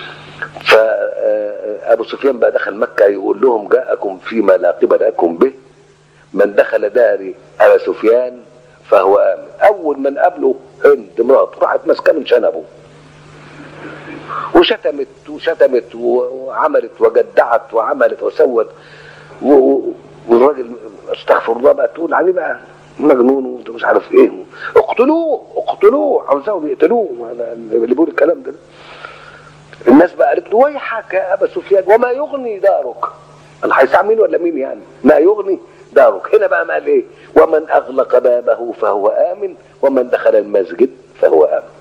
فأبو سفيان بقى دخل مكة يقول لهم جاءكم فيما لا قبل لكم به من دخل دار أبا سفيان فهو آمن أول من قابله هند مراته راحت ماسكة من شنبه وشتمت وشتمت وعملت وجدعت وعملت وسوت والراجل استغفر الله بقى تقول عليه بقى مجنون وانت مش عارف ايه اقتلوه اقتلوه عاوزاهم يقتلوه اللي بيقول الكلام ده الناس بقى قالت له ويحك يا ابا سفيان وما يغني دارك انا هيساع مين ولا مين يعني ما يغني دارك هنا بقى ما قال ايه ومن اغلق بابه فهو امن ومن دخل المسجد فهو امن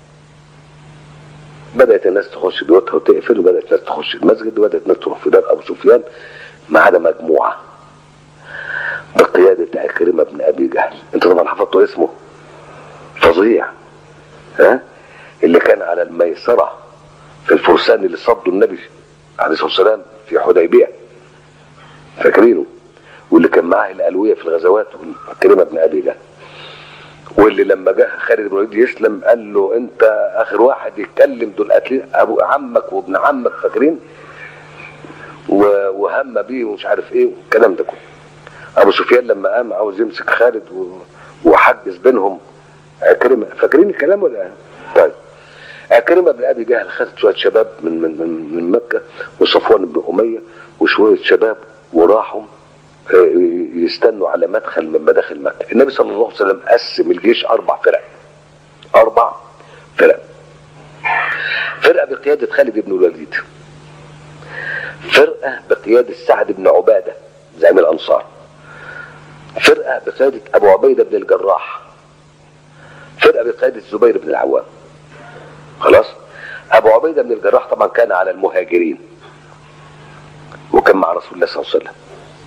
بدات الناس تخش بيوتها وتقفل وبدات الناس تخش المسجد وبدات الناس تروح في دار ابو سفيان ما عدا مجموعه بقيادة عكرمة بن أبي جهل أنت طبعا حفظتوا اسمه فظيع ها اللي كان على الميسرة في الفرسان اللي صدوا النبي عليه الصلاة والسلام في حديبية فاكرينه واللي كان معاه الألوية في الغزوات عكرمة بن أبي جهل واللي لما جه خالد بن الوليد يسلم قال له انت اخر واحد يتكلم دول قاتلين ابو عمك وابن عمك فاكرين وهم بيه ومش عارف ايه والكلام ده كله ابو سفيان لما قام عاوز يمسك خالد وحجز بينهم عكرمه فاكرين الكلام ولا طيب عكرمه بن ابي جهل خد شويه شباب من من من, من مكه وصفوان بن اميه وشويه شباب وراحوا يستنوا على مدخل من مداخل مكه النبي صلى الله عليه وسلم قسم الجيش اربع فرق اربع فرق فرقه بقياده خالد بن الوليد فرقه بقياده سعد بن عباده زعيم الانصار فرقة بقيادة أبو عبيدة بن الجراح فرقة بقيادة الزبير بن العوام خلاص أبو عبيدة بن الجراح طبعا كان على المهاجرين وكان مع رسول الله صلى الله عليه وسلم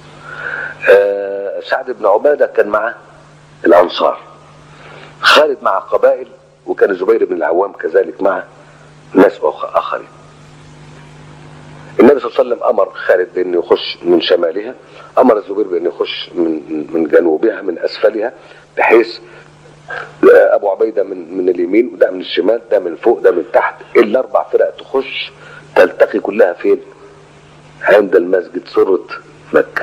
آه سعد بن عبادة كان مع الأنصار خالد مع قبائل وكان الزبير بن العوام كذلك مع ناس آخرين النبي صلى الله عليه وسلم امر خالد بان يخش من شمالها امر الزبير بان يخش من من جنوبها من اسفلها بحيث ابو عبيده من من اليمين وده من الشمال ده من فوق ده من تحت الاربع فرق تخش تلتقي كلها فين؟ عند المسجد سرة مكة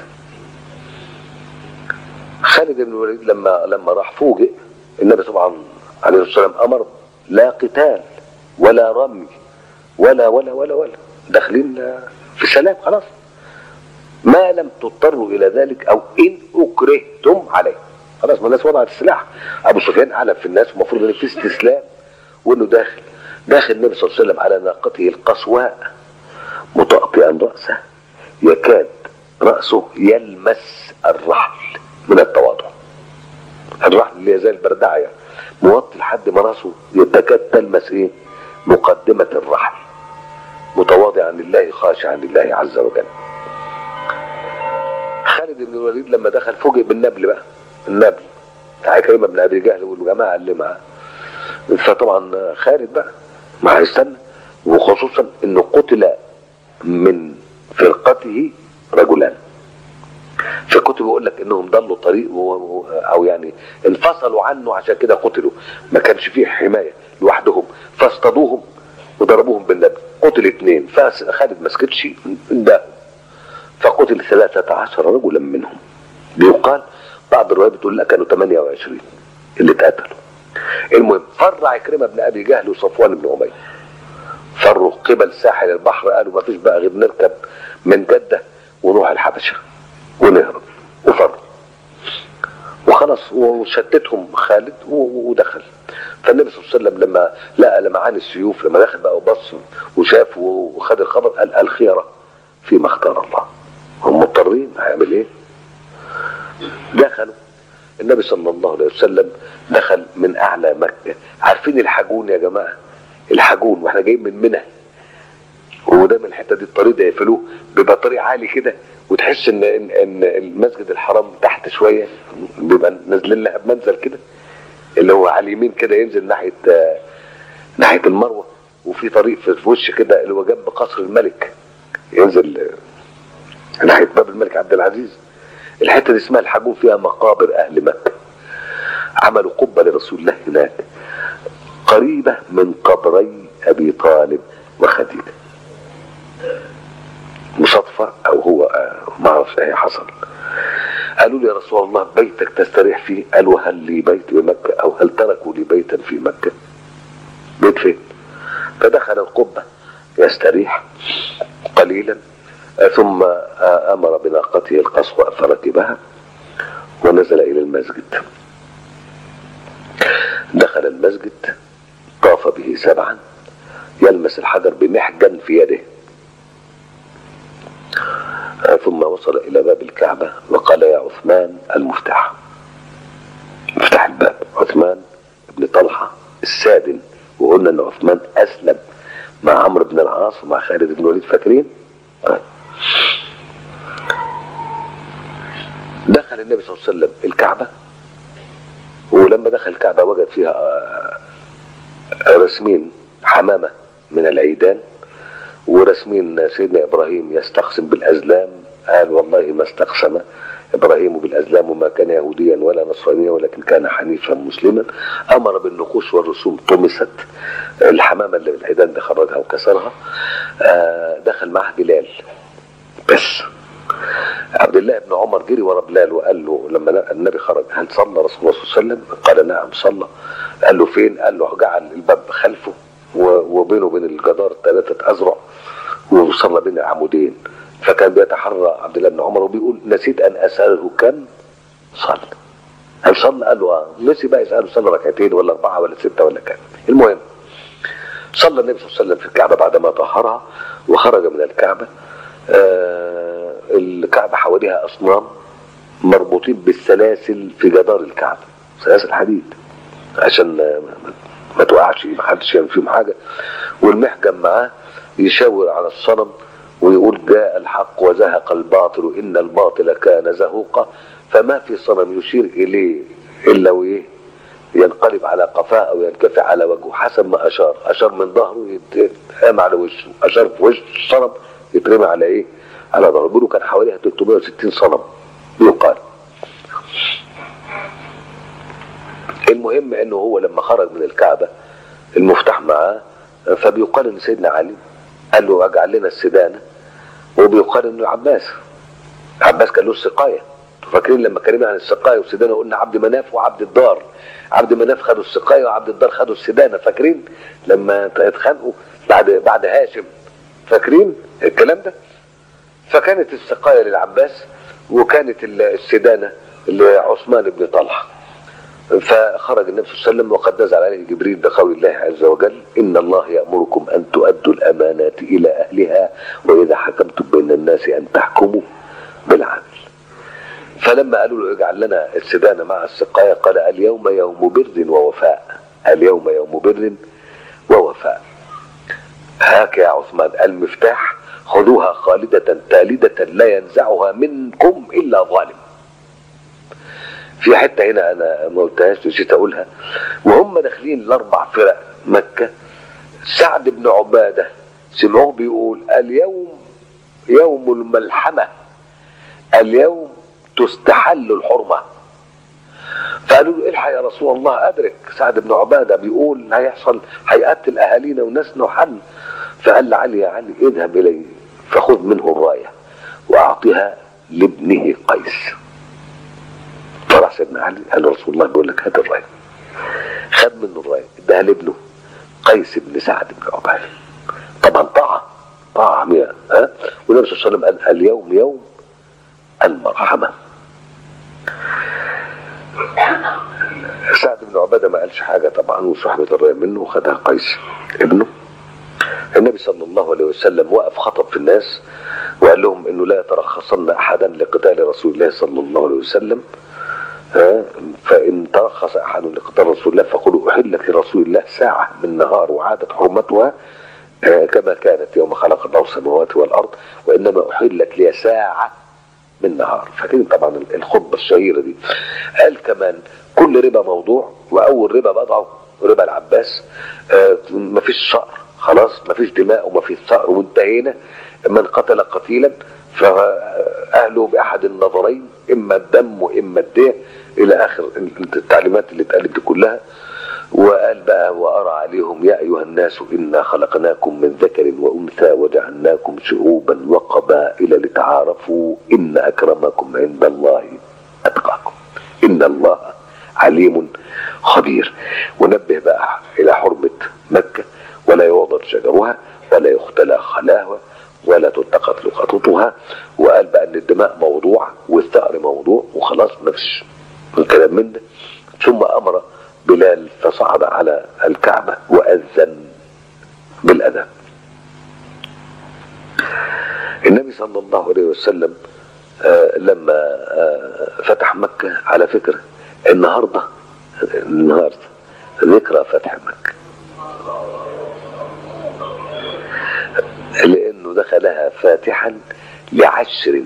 خالد بن الوليد لما لما راح فوجئ النبي طبعا عليه الصلاه والسلام امر لا قتال ولا رمي ولا ولا ولا ولا داخلين في سلام خلاص ما لم تضطروا الى ذلك او ان اكرهتم عليه خلاص ما الناس وضعت السلاح ابو سفيان اعلم في الناس ومفروض ان في استسلام وانه داخل داخل النبي صلى الله عليه وسلم على ناقته القصواء مطأطئا راسه يكاد راسه يلمس الرحل من التواضع اللي هي زي البردعه يعني موطي لحد ما راسه يتكاد تلمس ايه مقدمه الرحل متواضعا لله خاشعا لله عز وجل خالد بن الوليد لما دخل فوجئ بالنبل بقى النبل بتاع كريمه بن ابي جهل والجماعه اللي معاه فطبعا خالد بقى ما هيستنى وخصوصا انه قتل من فرقته رجلان في الكتب يقول لك انهم ضلوا طريق و... و- او يعني انفصلوا عنه عشان كده قتلوا ما كانش فيه حمايه لوحدهم فاصطادوهم وضربوهم بالنبل قتل اثنين فخالد ما سكتش ده فقتل ثلاثة عشر رجلا منهم بيقال بعض الروايات بتقول لا كانوا 28 اللي اتقتلوا المهم فر عكرمة بن أبي جهل وصفوان بن أمية فروا قبل ساحل البحر قالوا ما فيش بقى غير نركب من جدة ونروح الحبشة ونهرب وفروا وخلاص وشتتهم خالد و- ودخل فالنبي صلى الله عليه وسلم لما لقى لمعان السيوف لما دخل بقى وبص وشاف وخد الخبر قال الخيرة فيما اختار الله هم مضطرين هيعمل ايه دخلوا النبي صلى الله عليه وسلم دخل من اعلى مكه عارفين الحجون يا جماعه الحجون واحنا جايين من منى ودايما الحته دي الطريق ده يقفلوه بيبقى طريق عالي كده وتحس ان ان ان المسجد الحرام تحت شويه بيبقى نازلين لها بمنزل كده اللي هو على اليمين كده ينزل ناحيه آه، ناحيه المروه وفي طريق في في وش كده اللي هو جنب قصر الملك ينزل آه، ناحيه باب الملك عبد العزيز الحته دي اسمها الحجون فيها مقابر اهل مكه عملوا قبه لرسول الله هناك قريبه من قبري ابي طالب وخديجه مصادفه او هو آه، ما اعرفش ايه حصل قالوا لي يا رسول الله بيتك تستريح فيه قالوا هل لي بيت بمكه او هل تركوا لي بيتا في مكه بيت فين فدخل القبه يستريح قليلا آه، ثم آه، امر بناقته القصوى فركبها ونزل الى المسجد دخل المسجد طاف به سبعا يلمس الحجر بمحجن في يده آه، ثم وصل الى باب الكعبه وقال يا عثمان المفتاح مفتاح الباب عثمان بن طلحه السادن وقلنا ان عثمان اسلم مع عمرو بن العاص ومع خالد بن الوليد فاكرين؟ طيب. دخل النبي صلى الله عليه وسلم الكعبه ولما دخل الكعبه وجد فيها آه، رسمين حمامه من العيدان ورسمين سيدنا ابراهيم يستقسم بالازلام قال والله ما استقسم ابراهيم بالازلام وما كان يهوديا ولا نصرانيا ولكن كان حنيفا مسلما امر بالنقوش والرسوم طمست الحمامه اللي بالعيدان دي خرجها وكسرها آه، دخل معه بلال بس عبد الله بن عمر جري ورا بلال وقال له لما النبي خرج هل صلى رسول الله صلى الله عليه وسلم؟ قال نعم صلى قال له فين؟ قال له جعل الباب خلفه و- وبينه وبين الجدار ثلاثة أذرع وصلى بين العمودين فكان بيتحرى عبد الله بن عمر وبيقول نسيت أن أسأله كم صلى هل صلى؟ قال له اه نسي بقى يسأله صلى ركعتين ولا أربعة ولا ستة ولا كام المهم صلى النبي صلى الله عليه وسلم في الكعبة بعدما طهرها وخرج من الكعبة آه الكعبة حواليها أصنام مربوطين بالسلاسل في جدار الكعبة سلاسل حديد عشان ما, ما, ما توقعش ما حدش يعمل فيهم حاجة والمحجم معاه يشاور على الصنم ويقول جاء الحق وزهق الباطل إن الباطل كان زهوقا فما في صنم يشير إليه إلا وإيه ينقلب على قفاه او ينكفئ على وجهه حسب ما اشار اشار من ظهره يتقام على وشه اشار في وش الصنم يترمي على ايه على ظهره بيقولوا كان حواليها 360 صنم يقال المهم انه هو لما خرج من الكعبه المفتاح معاه فبيقال ان سيدنا علي قال له اجعل لنا السدانه وبيقال انه عباس عباس كان له السقايه انتوا فاكرين لما اتكلمنا عن السقايه والسدانه قلنا عبد مناف وعبد الدار عبد مناف خدوا السقايه وعبد الدار خدوا السدانه فاكرين لما اتخانقوا بعد بعد هاشم فاكرين الكلام ده فكانت السقايه للعباس وكانت السدانه لعثمان بن طلحه فخرج النبي صلى الله عليه وسلم وقد نزل عليه جبريل بقول الله عز وجل ان الله يامركم ان تؤدوا الامانات الى اهلها واذا حكمتم بين الناس ان تحكموا بالعدل فلما قالوا له اجعل لنا السدانة مع السقاية قال اليوم يوم بر ووفاء اليوم يوم بر ووفاء هاك يا عثمان المفتاح خذوها خالدة تالدة لا ينزعها منكم إلا ظالم في حتة هنا أنا ما قلتهاش نسيت أقولها وهم داخلين الأربع فرق مكة سعد بن عبادة سمعوه بيقول اليوم يوم الملحمة اليوم تستحل الحرمة فقالوا له الحق يا رسول الله أدرك سعد بن عبادة بيقول هيحصل هيقتل أهالينا وناسنا وحل فقال لعلي يا علي اذهب إليه فخذ منه الراية وأعطها لابنه قيس فراح سيدنا علي قال له رسول الله بيقول لك هات الراية خد منه الراية اداها لابنه قيس بن سعد بن عبادة طبعا طاعة طاعة عمياء ها والنبي صلى الله عليه وسلم قال اليوم يوم المرحمة سعد بن عبادة ما قالش حاجة طبعا وصحبة الراية منه وخدها قيس ابنه النبي صلى الله عليه وسلم وقف خطب في الناس وقال لهم انه لا يترخصن احدا لقتال رسول الله صلى الله عليه وسلم ها فان ترخص احد لقتال رسول الله فقولوا احلت لرسول الله ساعه من نهار وعادت حرمتها آه، كما كانت يوم خلق الله السماوات والارض وانما احلت لي ساعه من نهار فاكرين طبعا الخطبه الشهيره دي قال كمان كل ربا موضوع واول ربا وضعه ربا العباس آه مفيش صقر خلاص مفيش دماء ومفيش صقر وانتهينا من قتل قتيلا فاهله باحد النظرين اما الدم واما الدية الى اخر التعليمات اللي اتقالت دي كلها وقال بقى وارى عليهم يا ايها الناس انا خلقناكم من ذكر وانثى وجعلناكم شعوبا وقبائل لتعارفوا ان اكرمكم عند الله اتقاكم ان الله عليم خبير ونبه بقى الى حرمه مكه ولا يوضد شجرها ولا يختلى خلاها ولا تلتقط لقطتها وقال بقى ان الدماء موضوع والثأر موضوع وخلاص مفيش الكلام من ده ثم امر بلال فصعد على الكعبه واذن بالاذان النبي صلى الله عليه وسلم آه لما آه فتح مكه على فكره النهارده النهارده ذكرى فتح مكه لانه دخلها فاتحا لعشر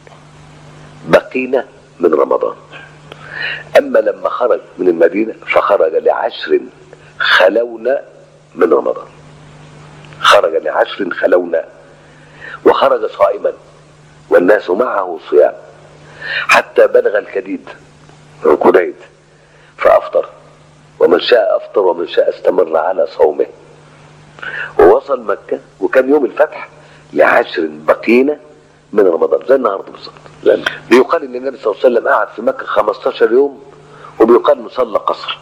بقينا من رمضان اما لما خرج من المدينه فخرج لعشر خلونا من رمضان خرج لعشر خلونا وخرج صائما والناس معه صيام حتى بلغ الكديد كديد فافطر ومن شاء افطر ومن شاء استمر على صومه ووصل مكة وكان يوم الفتح لعشر بقينا من رمضان زي النهارده بالظبط بيقال ان النبي صلى الله عليه وسلم قعد في مكة 15 يوم وبيقال انه صلى قصر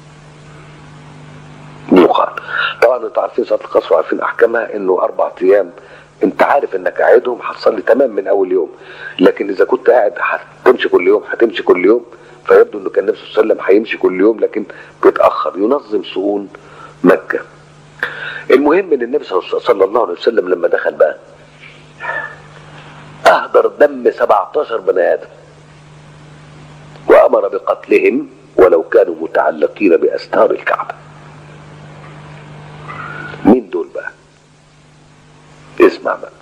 بيقال طبعا انتوا عارفين صلاه القصر وعارفين احكامها انه اربع ايام انت عارف انك قاعدهم هتصلي تمام من اول يوم لكن اذا كنت قاعد هتمشي كل يوم هتمشي كل يوم فيبدو انه كان النبي صلى الله عليه وسلم هيمشي كل يوم لكن بيتاخر ينظم شؤون مكه المهم ان النبي صلى الله عليه وسلم لما دخل بقى اهدر دم 17 بني ادم وامر بقتلهم ولو كانوا متعلقين باستار الكعبه مين دول بقى اسمع بقى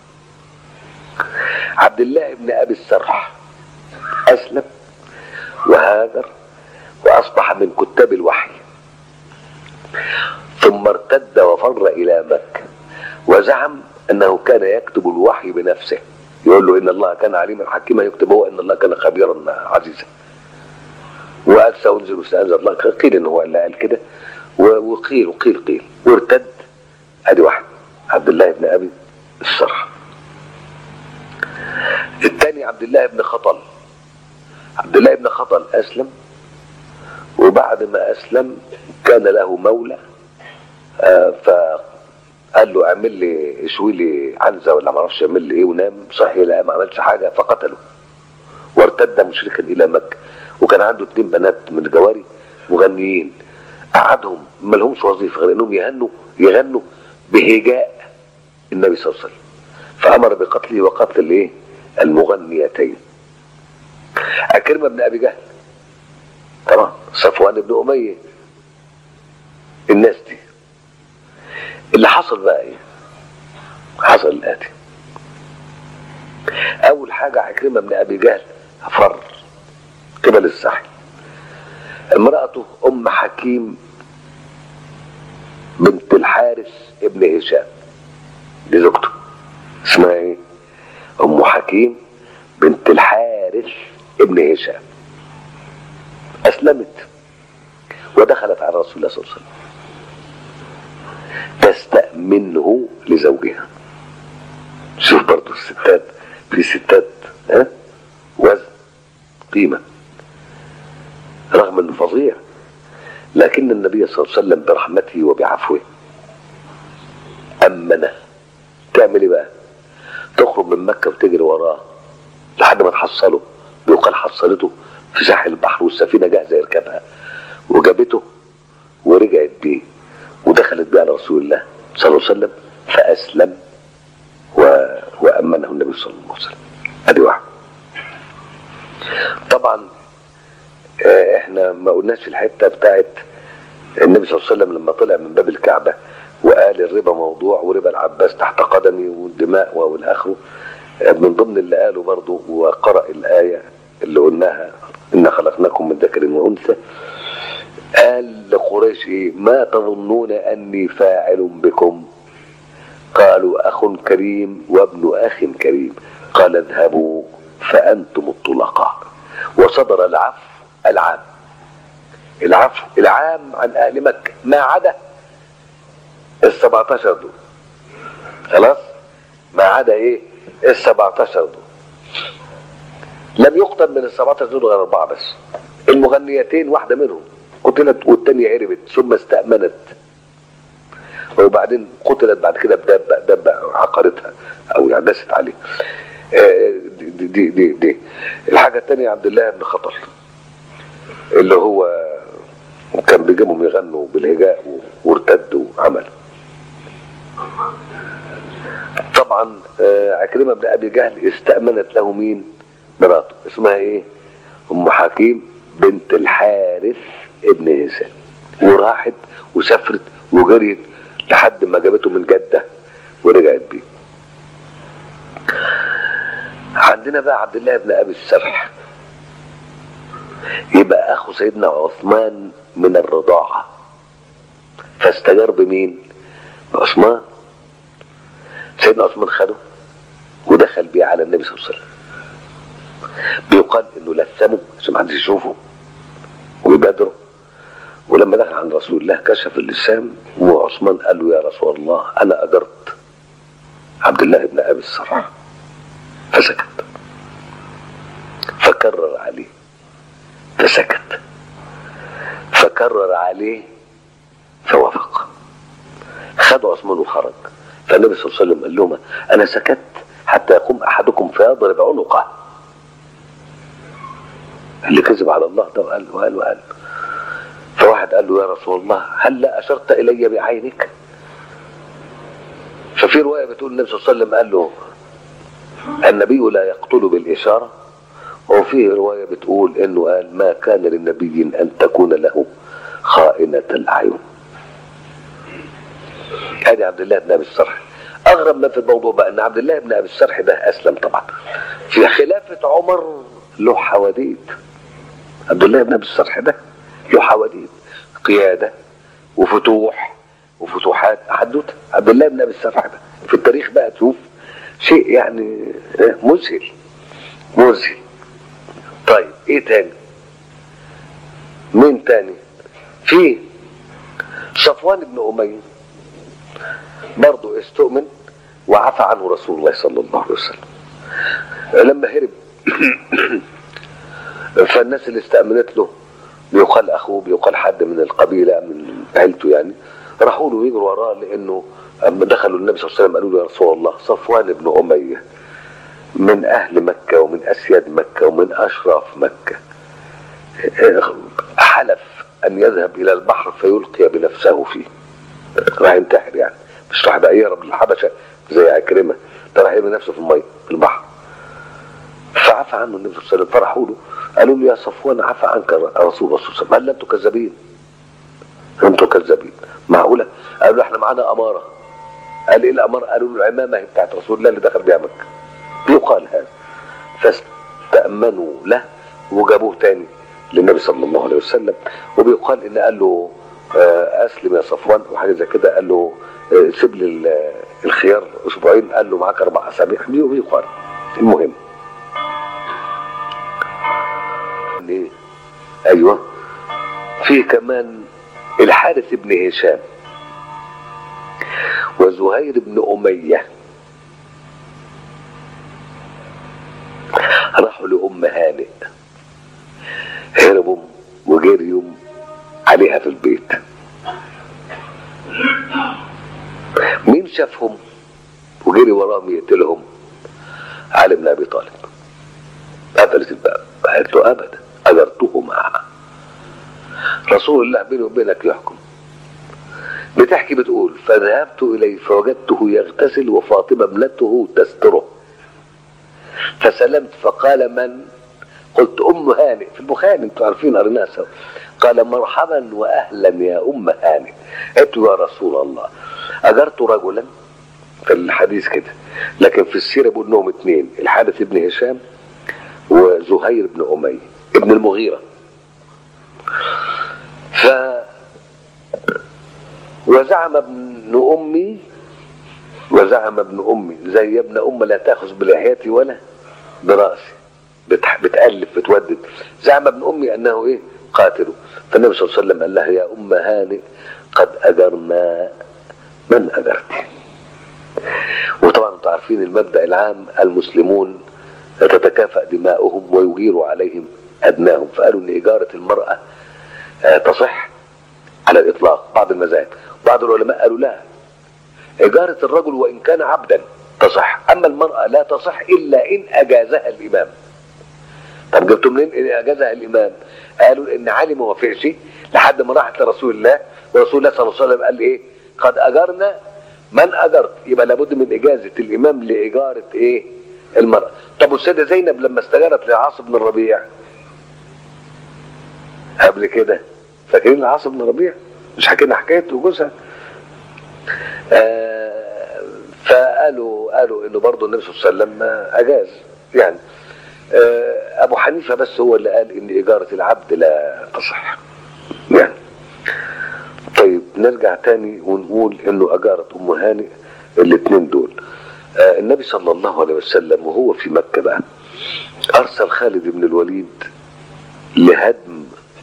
عبد الله بن ابي السرح اسلم وهاجر واصبح من كتاب الوحي ثم ارتد وفر الى مكه وزعم انه كان يكتب الوحي بنفسه يقول له ان الله كان عليما حكيما يكتب هو ان الله كان خبيرا عزيزا وقال سانزل وسانزل الله قيل ان هو اللي قال كده وقيل وقيل قيل وارتد ادي واحد عبد الله بن ابي السرح الثاني عبد الله بن خطل عبد الله بن خطل اسلم وبعد ما اسلم كان له مولى آه فقال له اعمل لي اشوي لي عنزه ولا ما اعرفش اعمل لي ايه ونام صحي لا ما عملش حاجه فقتله وارتد مشركا الى مكه وكان عنده اثنين بنات من الجواري مغنيين قعدهم ما لهمش وظيفه غير انهم يهنوا يغنوا بهجاء النبي صلى الله عليه وسلم فامر بقتله وقتل الايه؟ المغنيتين عكرمة بن أبي جهل طبعا صفوان بن أمية الناس دي اللي حصل بقى ايه حصل الآتي أول حاجة عكرمة بن أبي جهل فر قبل الساحل امرأته أم حكيم بنت الحارث ابن هشام دي زوجته اسمها ايه ام حكيم بنت الحارث ابن هشام اسلمت ودخلت على رسول الله صلى الله عليه وسلم تستأمنه لزوجها شوف برضو الستات في ستات ها وزن قيمة رغم انه فظيع لكن النبي صلى الله عليه وسلم برحمته وبعفوه أمنه تعمل ايه بقى تخرج من مكة وتجري وراه لحد ما تحصله بيقال حصلته في ساحل البحر والسفينة جاهزة يركبها وجابته ورجعت بيه ودخلت بيه على رسول الله صلى الله عليه وسلم فأسلم و... وأمنه النبي صلى الله عليه وسلم ادي واحد طبعا آه، احنا ما قلناش في الحته بتاعت النبي صلى الله عليه وسلم لما طلع من باب الكعبه وقال الربا موضوع وربا العباس تحت قدمي والدماء والاخره آه، من ضمن اللي قاله برضه وقرأ الآية اللي قلناها إن خلقناكم من ذكر وأنثى قال لقريش إيه ما تظنون أني فاعل بكم قالوا أخ كريم وابن أخ كريم قال اذهبوا فأنتم الطلقاء وصدر العفو العام العفو العام عن أهل مكة ما عدا ال 17 دول خلاص ما عدا ايه ال 17 دول لم يقتل من ال 17 دول غير اربعه بس المغنيتين واحده منهم قتلت والثانيه هربت ثم استأمنت وبعدين قتلت بعد كده بدابه دابه عقرتها او يعني دست عليه آه، دي دي دي, دي. الحاجه الثانيه عبد الله بن خطل اللي هو كان بيجيبهم يغنوا بالهجاء وارتد وعمل طبعا آه، عكرمه بن ابي جهل استأمنت له مين؟ مراته اسمها ايه؟ ام حكيم بنت الحارث ابن هشام وراحت وسافرت وجريت لحد ما جابته من جده ورجعت بيه. عندنا بقى عبد الله بن ابي السرح يبقى اخو سيدنا عثمان من الرضاعه فاستجار بمين؟ بعثمان سيدنا عثمان خده ودخل بيه على النبي صلى الله عليه وسلم بيقال انه لثمه عشان محدش يشوفه ويبادره ولما دخل عند رسول الله كشف اللسان وعثمان قال له يا رسول الله انا اجرت عبد الله بن ابي الصرح فسكت فكرر عليه فسكت فكرر عليه فوافق خد عثمان وخرج فالنبي صلى الله عليه وسلم قال لهم انا سكت حتى يقوم احدكم فيضرب عنقه اللي كذب على الله ده وقال وقال وقال فواحد قال له يا رسول الله هل لا اشرت الي بعينك ففي روايه بتقول النبي صلى الله عليه وسلم قال له النبي لا يقتل بالاشاره وفي روايه بتقول انه قال ما كان للنبي ان تكون له خائنه الاعين ادي عبد الله بن ابي السرح اغرب ما في الموضوع بقى ان عبد الله بن ابي السرح ده اسلم طبعا في خلافه عمر له حواديت عبد الله بن ابي السرح ده له حواديت قياده وفتوح وفتوحات حدوته عبد الله بن ابي السرح ده في التاريخ بقى تشوف شيء يعني مذهل مذهل طيب ايه تاني مين تاني في صفوان بن اميه برضه استؤمن وعفى عنه رسول الله صلى الله عليه وسلم لما هرب فالناس اللي استأمنت له بيقال اخوه بيقال حد من القبيله من عيلته يعني راحوا له يجروا وراه لانه اما دخلوا النبي صلى الله عليه وسلم قالوا له يا رسول الله صفوان بن اميه من اهل مكه ومن اسياد مكه ومن اشراف مكه حلف ان يذهب الى البحر فيلقي بنفسه فيه راح ينتحر يعني مش راح بقى يهرب للحبشه زي عكرمه ده راح يرمي نفسه في الميه في البحر فعفى عنه النبي صلى الله عليه وسلم فرحوا له قالوا له يا صفوان عفى عنك رسول الله صلى الله عليه وسلم قال لا انتوا كذابين انتوا كذابين معقوله قالوا له احنا معانا اماره قال ايه الاماره قالوا له العمامه هي بتاعت رسول الله اللي دخل بيها مكه بيقال هذا فاستأمنوا له وجابوه تاني للنبي صلى الله عليه وسلم وبيقال ان قال له آه، اسلم يا صفوان وحاجه زي كده قال له آه، سيب لي ال- الخيار اسبوعين قال له معاك اربع اسابيع بيقال المهم إيه؟ ايوه في كمان الحارث بن هشام وزهير بن اميه راحوا لام هانئ هربوا وجريوا عليها في البيت مين شافهم وجري وراهم يقتلهم علي بن ابي طالب قفلت الباب قالت له ابدا اجرته معها رسول الله بيني وبينك يحكم بتحكي بتقول فذهبت اليه فوجدته يغتسل وفاطمه ابنته تستره فسلمت فقال من قلت ام هانئ في البخاري انتوا عارفين قريناها سوا قال مرحبا واهلا يا ام هانئ قلت يا رسول الله اجرت رجلا في الحديث كده لكن في السيره بيقول انهم اثنين الحارث بن هشام وزهير بن اميه ابن المغيره ف وزعم ابن امي وزعم ابن امي زي يا ابن ام لا تاخذ بلحيتي ولا براسي بتح... بتالف بتودد زعم ابن امي انه ايه قاتله فالنبي صلى الله عليه وسلم قال لها يا ام هانئ قد اجرنا من اجرت وطبعا انتم عارفين المبدا العام المسلمون تتكافأ دماؤهم ويغير عليهم ابنائهم فقالوا ان اجاره المراه آه، تصح على الاطلاق بعض المذاهب بعض العلماء قالوا لا إجارة الرجل وإن كان عبدا تصح أما المرأة لا تصح إلا إن أجازها الإمام طب جبتوا منين إن أجازها الإمام قالوا إن علي ما وافقش لحد ما راحت لرسول الله ورسول الله صلى الله عليه وسلم قال إيه قد أجرنا من أجرت يبقى لابد من إجازة الإمام لإجارة إيه المرأة طب والسيدة زينب لما استجارت لعاص بن الربيع قبل كده فاكرين العاص بن الربيع مش حكينا حكاية جوزها آه، فقالوا قالوا انه برضه النبي صلى الله عليه وسلم اجاز يعني آه، ابو حنيفه بس هو اللي قال ان اجاره العبد لا تصح يعني طيب نرجع تاني ونقول انه اجارت ام هانئ الاثنين دول آه، النبي صلى الله عليه وسلم وهو في مكه بقى ارسل خالد بن الوليد لهدم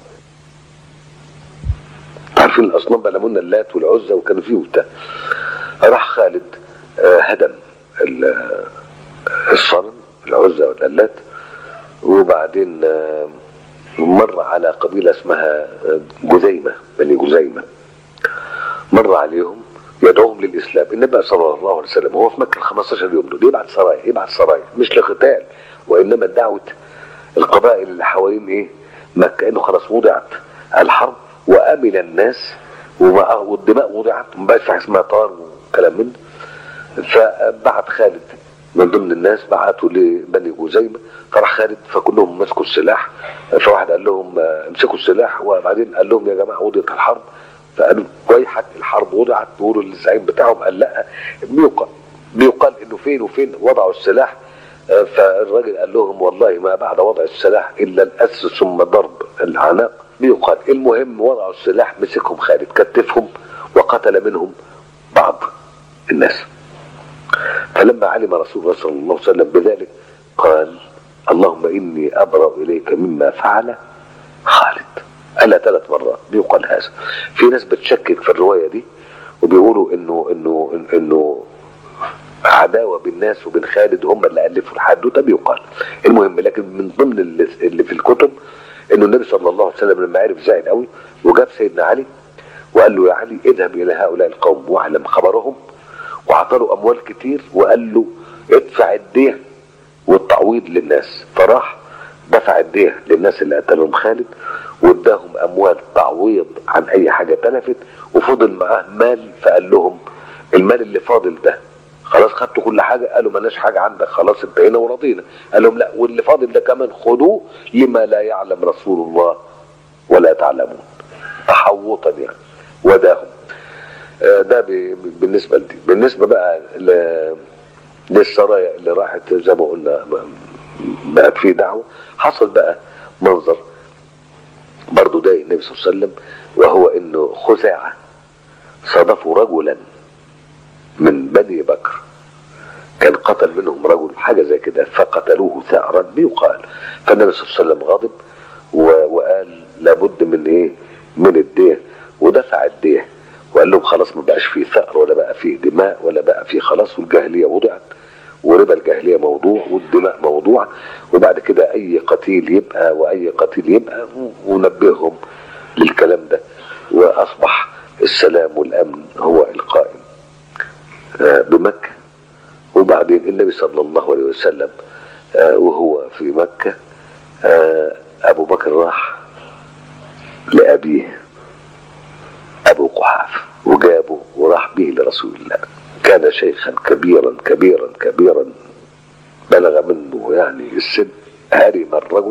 عارفين الاصنام بقى لمنا اللات والعزى وكانوا فيه وبتاع راح خالد آه، هدم ال- آه، الصنم العزى واللات وبعدين آه، مر على قبيله اسمها آه، جزيمه بني جزيمه مر عليهم يدعوهم للاسلام النبي صلى الله عليه وسلم وهو في مكه 15 يوم دول يبعت سرايا يبعت سرايا مش لقتال وانما دعوه القبائل اللي حوالين ايه مكه انه خلاص وضعت الحرب وامن الناس وما- والدماء وضعت ما بقاش في حاجه اسمها طار وكلام من ده. فبعت خالد من ضمن الناس بعتوا لبني جزيمه فراح خالد فكلهم مسكوا السلاح فواحد قال لهم آه، امسكوا السلاح وبعدين قال لهم يا جماعه وضعت الحرب فقالوا ويحك الحرب وضعت بيقولوا للزعيم بتاعهم قال لا بيقال بيقال انه فين وفين وضعوا السلاح آه، فالراجل قال لهم والله ما بعد وضع السلاح الا الاسر ثم ضرب العناق بيقال المهم وضعوا السلاح مسكهم خالد كتفهم وقتل منهم بعض الناس فلما علم رسول الله صلى الله عليه وسلم بذلك قال اللهم اني ابرا اليك مما فعل خالد قالها ثلاث مرات بيقال هذا في ناس بتشكك في الروايه دي وبيقولوا انه انه انه عداوه بين الناس وبين خالد هم اللي الفوا الحدوته بيقال المهم لكن من ضمن اللي, اللي في الكتب انه النبي صلى الله عليه وسلم لما عرف زعل قوي وجاب سيدنا علي وقال له يا علي اذهب الى هؤلاء القوم واعلم خبرهم وعطى له اموال كتير وقال له ادفع الديه والتعويض للناس فراح دفع الديه للناس اللي قتلهم خالد واداهم اموال تعويض عن اي حاجه تلفت وفضل معاه مال فقال لهم المال اللي فاضل ده خلاص خدتوا كل حاجه قالوا مالناش حاجه عندك خلاص انتهينا ورضينا قال لهم لا واللي فاضل ده كمان خدوه لما لا يعلم رسول الله ولا تعلمون تحوطا يعني وداهم آه، ده ب- بالنسبه لدي بالنسبه بقى ل- للسرايا اللي راحت زي ما قلنا بقت في دعوه حصل بقى منظر برضه ده النبي صلى الله عليه وسلم وهو انه خزاعه صادفوا رجلا من بني بكر كان قتل منهم رجل حاجه زي كده فقتلوه ثأرا بيقال فالنبي صلى الله عليه وسلم غضب و- وقال لابد من ايه؟ من الديه ودفع الديه وقال لهم خلاص ما بقاش فيه ثأر ولا بقى فيه دماء ولا بقى فيه خلاص والجاهليه وضعت وربا الجاهليه موضوع والدماء موضوع وبعد كده اي قتيل يبقى واي قتيل يبقى ونبههم للكلام ده واصبح السلام والامن هو القائم آه، بمكه وبعدين النبي صلى الله عليه وسلم آه، وهو في مكه آه، ابو بكر راح لابيه ابو قحافه وجابه وراح به لرسول الله كان شيخا كبيرا كبيرا كبيرا بلغ منه يعني السن هرم الرجل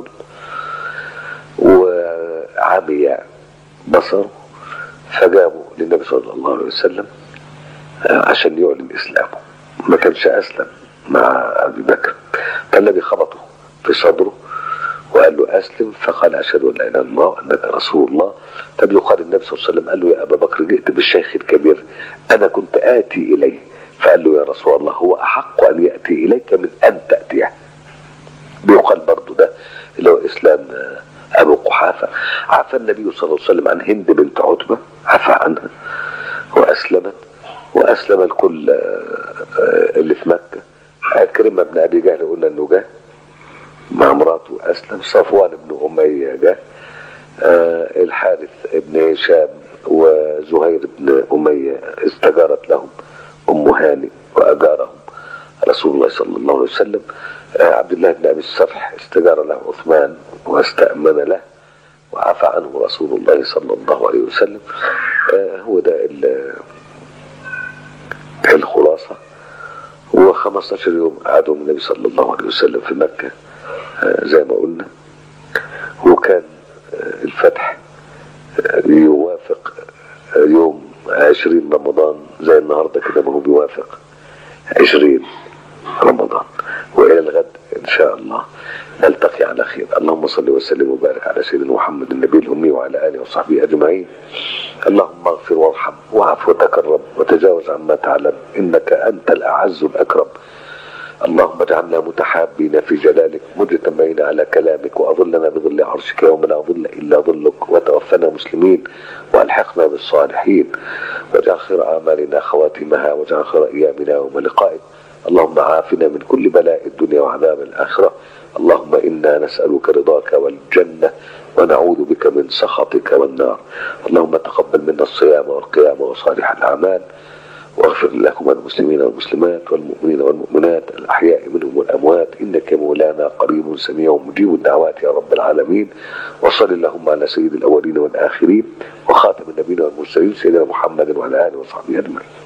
وعمي بصره فجابوا للنبي صلى الله عليه وسلم آه، عشان يعلن اسلامه ما كانش اسلم مع ابي بكر فالنبي خبطه في صدره وقال له اسلم فقال اشهد ان لا اله الا الله وانك رسول الله فبيقال النبي صلى الله عليه وسلم قال له يا ابا بكر جئت بالشيخ الكبير انا كنت اتي اليه فقال له يا رسول الله هو احق ان ياتي اليك من ان تاتيه بيقال برضه ده اللي هو اسلام آه، ابو قحافه عفى النبي صلى الله عليه وسلم عن هند بنت عتبه عفى عنها واسلمت واسلم الكل آه، آه، اللي في مكه عكرمه بن ابي جهل قلنا انه جه مع مراته اسلم صفوان بن اميه جه آه، الحارث بن هشام وزهير بن اميه استجارت لهم ام هاني واجارهم رسول الله صلى الله عليه وسلم آه، عبد الله بن ابي السفح استجار له عثمان واستامن له وعفى عنه رسول الله صلى الله عليه وسلم آه، هو ده ال- الخلاصه و15 يوم قعدهم النبي صلى الله عليه وسلم في مكه آه، زي ما قلنا وكان آه، الفتح آه، يوافق آه، يوم عشرين رمضان زي النهارده كده ما هو بيوافق عشرين رمضان والى الغد ان شاء الله نلتقي على خير اللهم صل وسلم وبارك على سيدنا محمد النبي الامي وعلى اله وصحبه اجمعين اللهم اغفر وارحم واعف وتكرم وتجاوز عما تعلم انك انت الاعز الاكرم اللهم اجعلنا متحابين في جلالك مجتمعين على كلامك واظلنا بظل عرشك يوم لا ظل الا ظلك وتوفنا مسلمين والحقنا بالصالحين واجعل خير اعمالنا خواتمها واجعل خير ايامنا يوم لقائك اللهم عافنا من كل بلاء الدنيا وعذاب الاخره اللهم انا نسالك رضاك والجنه ونعوذ بك من سخطك والنار اللهم تقبل منا الصيام والقيام وصالح الاعمال واغفر لكم المسلمين والمسلمات والمؤمنين والمؤمنات الأحياء منهم والأموات إنك يا مولانا قريب سميع مجيب الدعوات يا رب العالمين وصل اللهم على سيد الأولين والآخرين وخاتم النبيين والمرسلين سيدنا محمد وعلى آله وصحبه أجمعين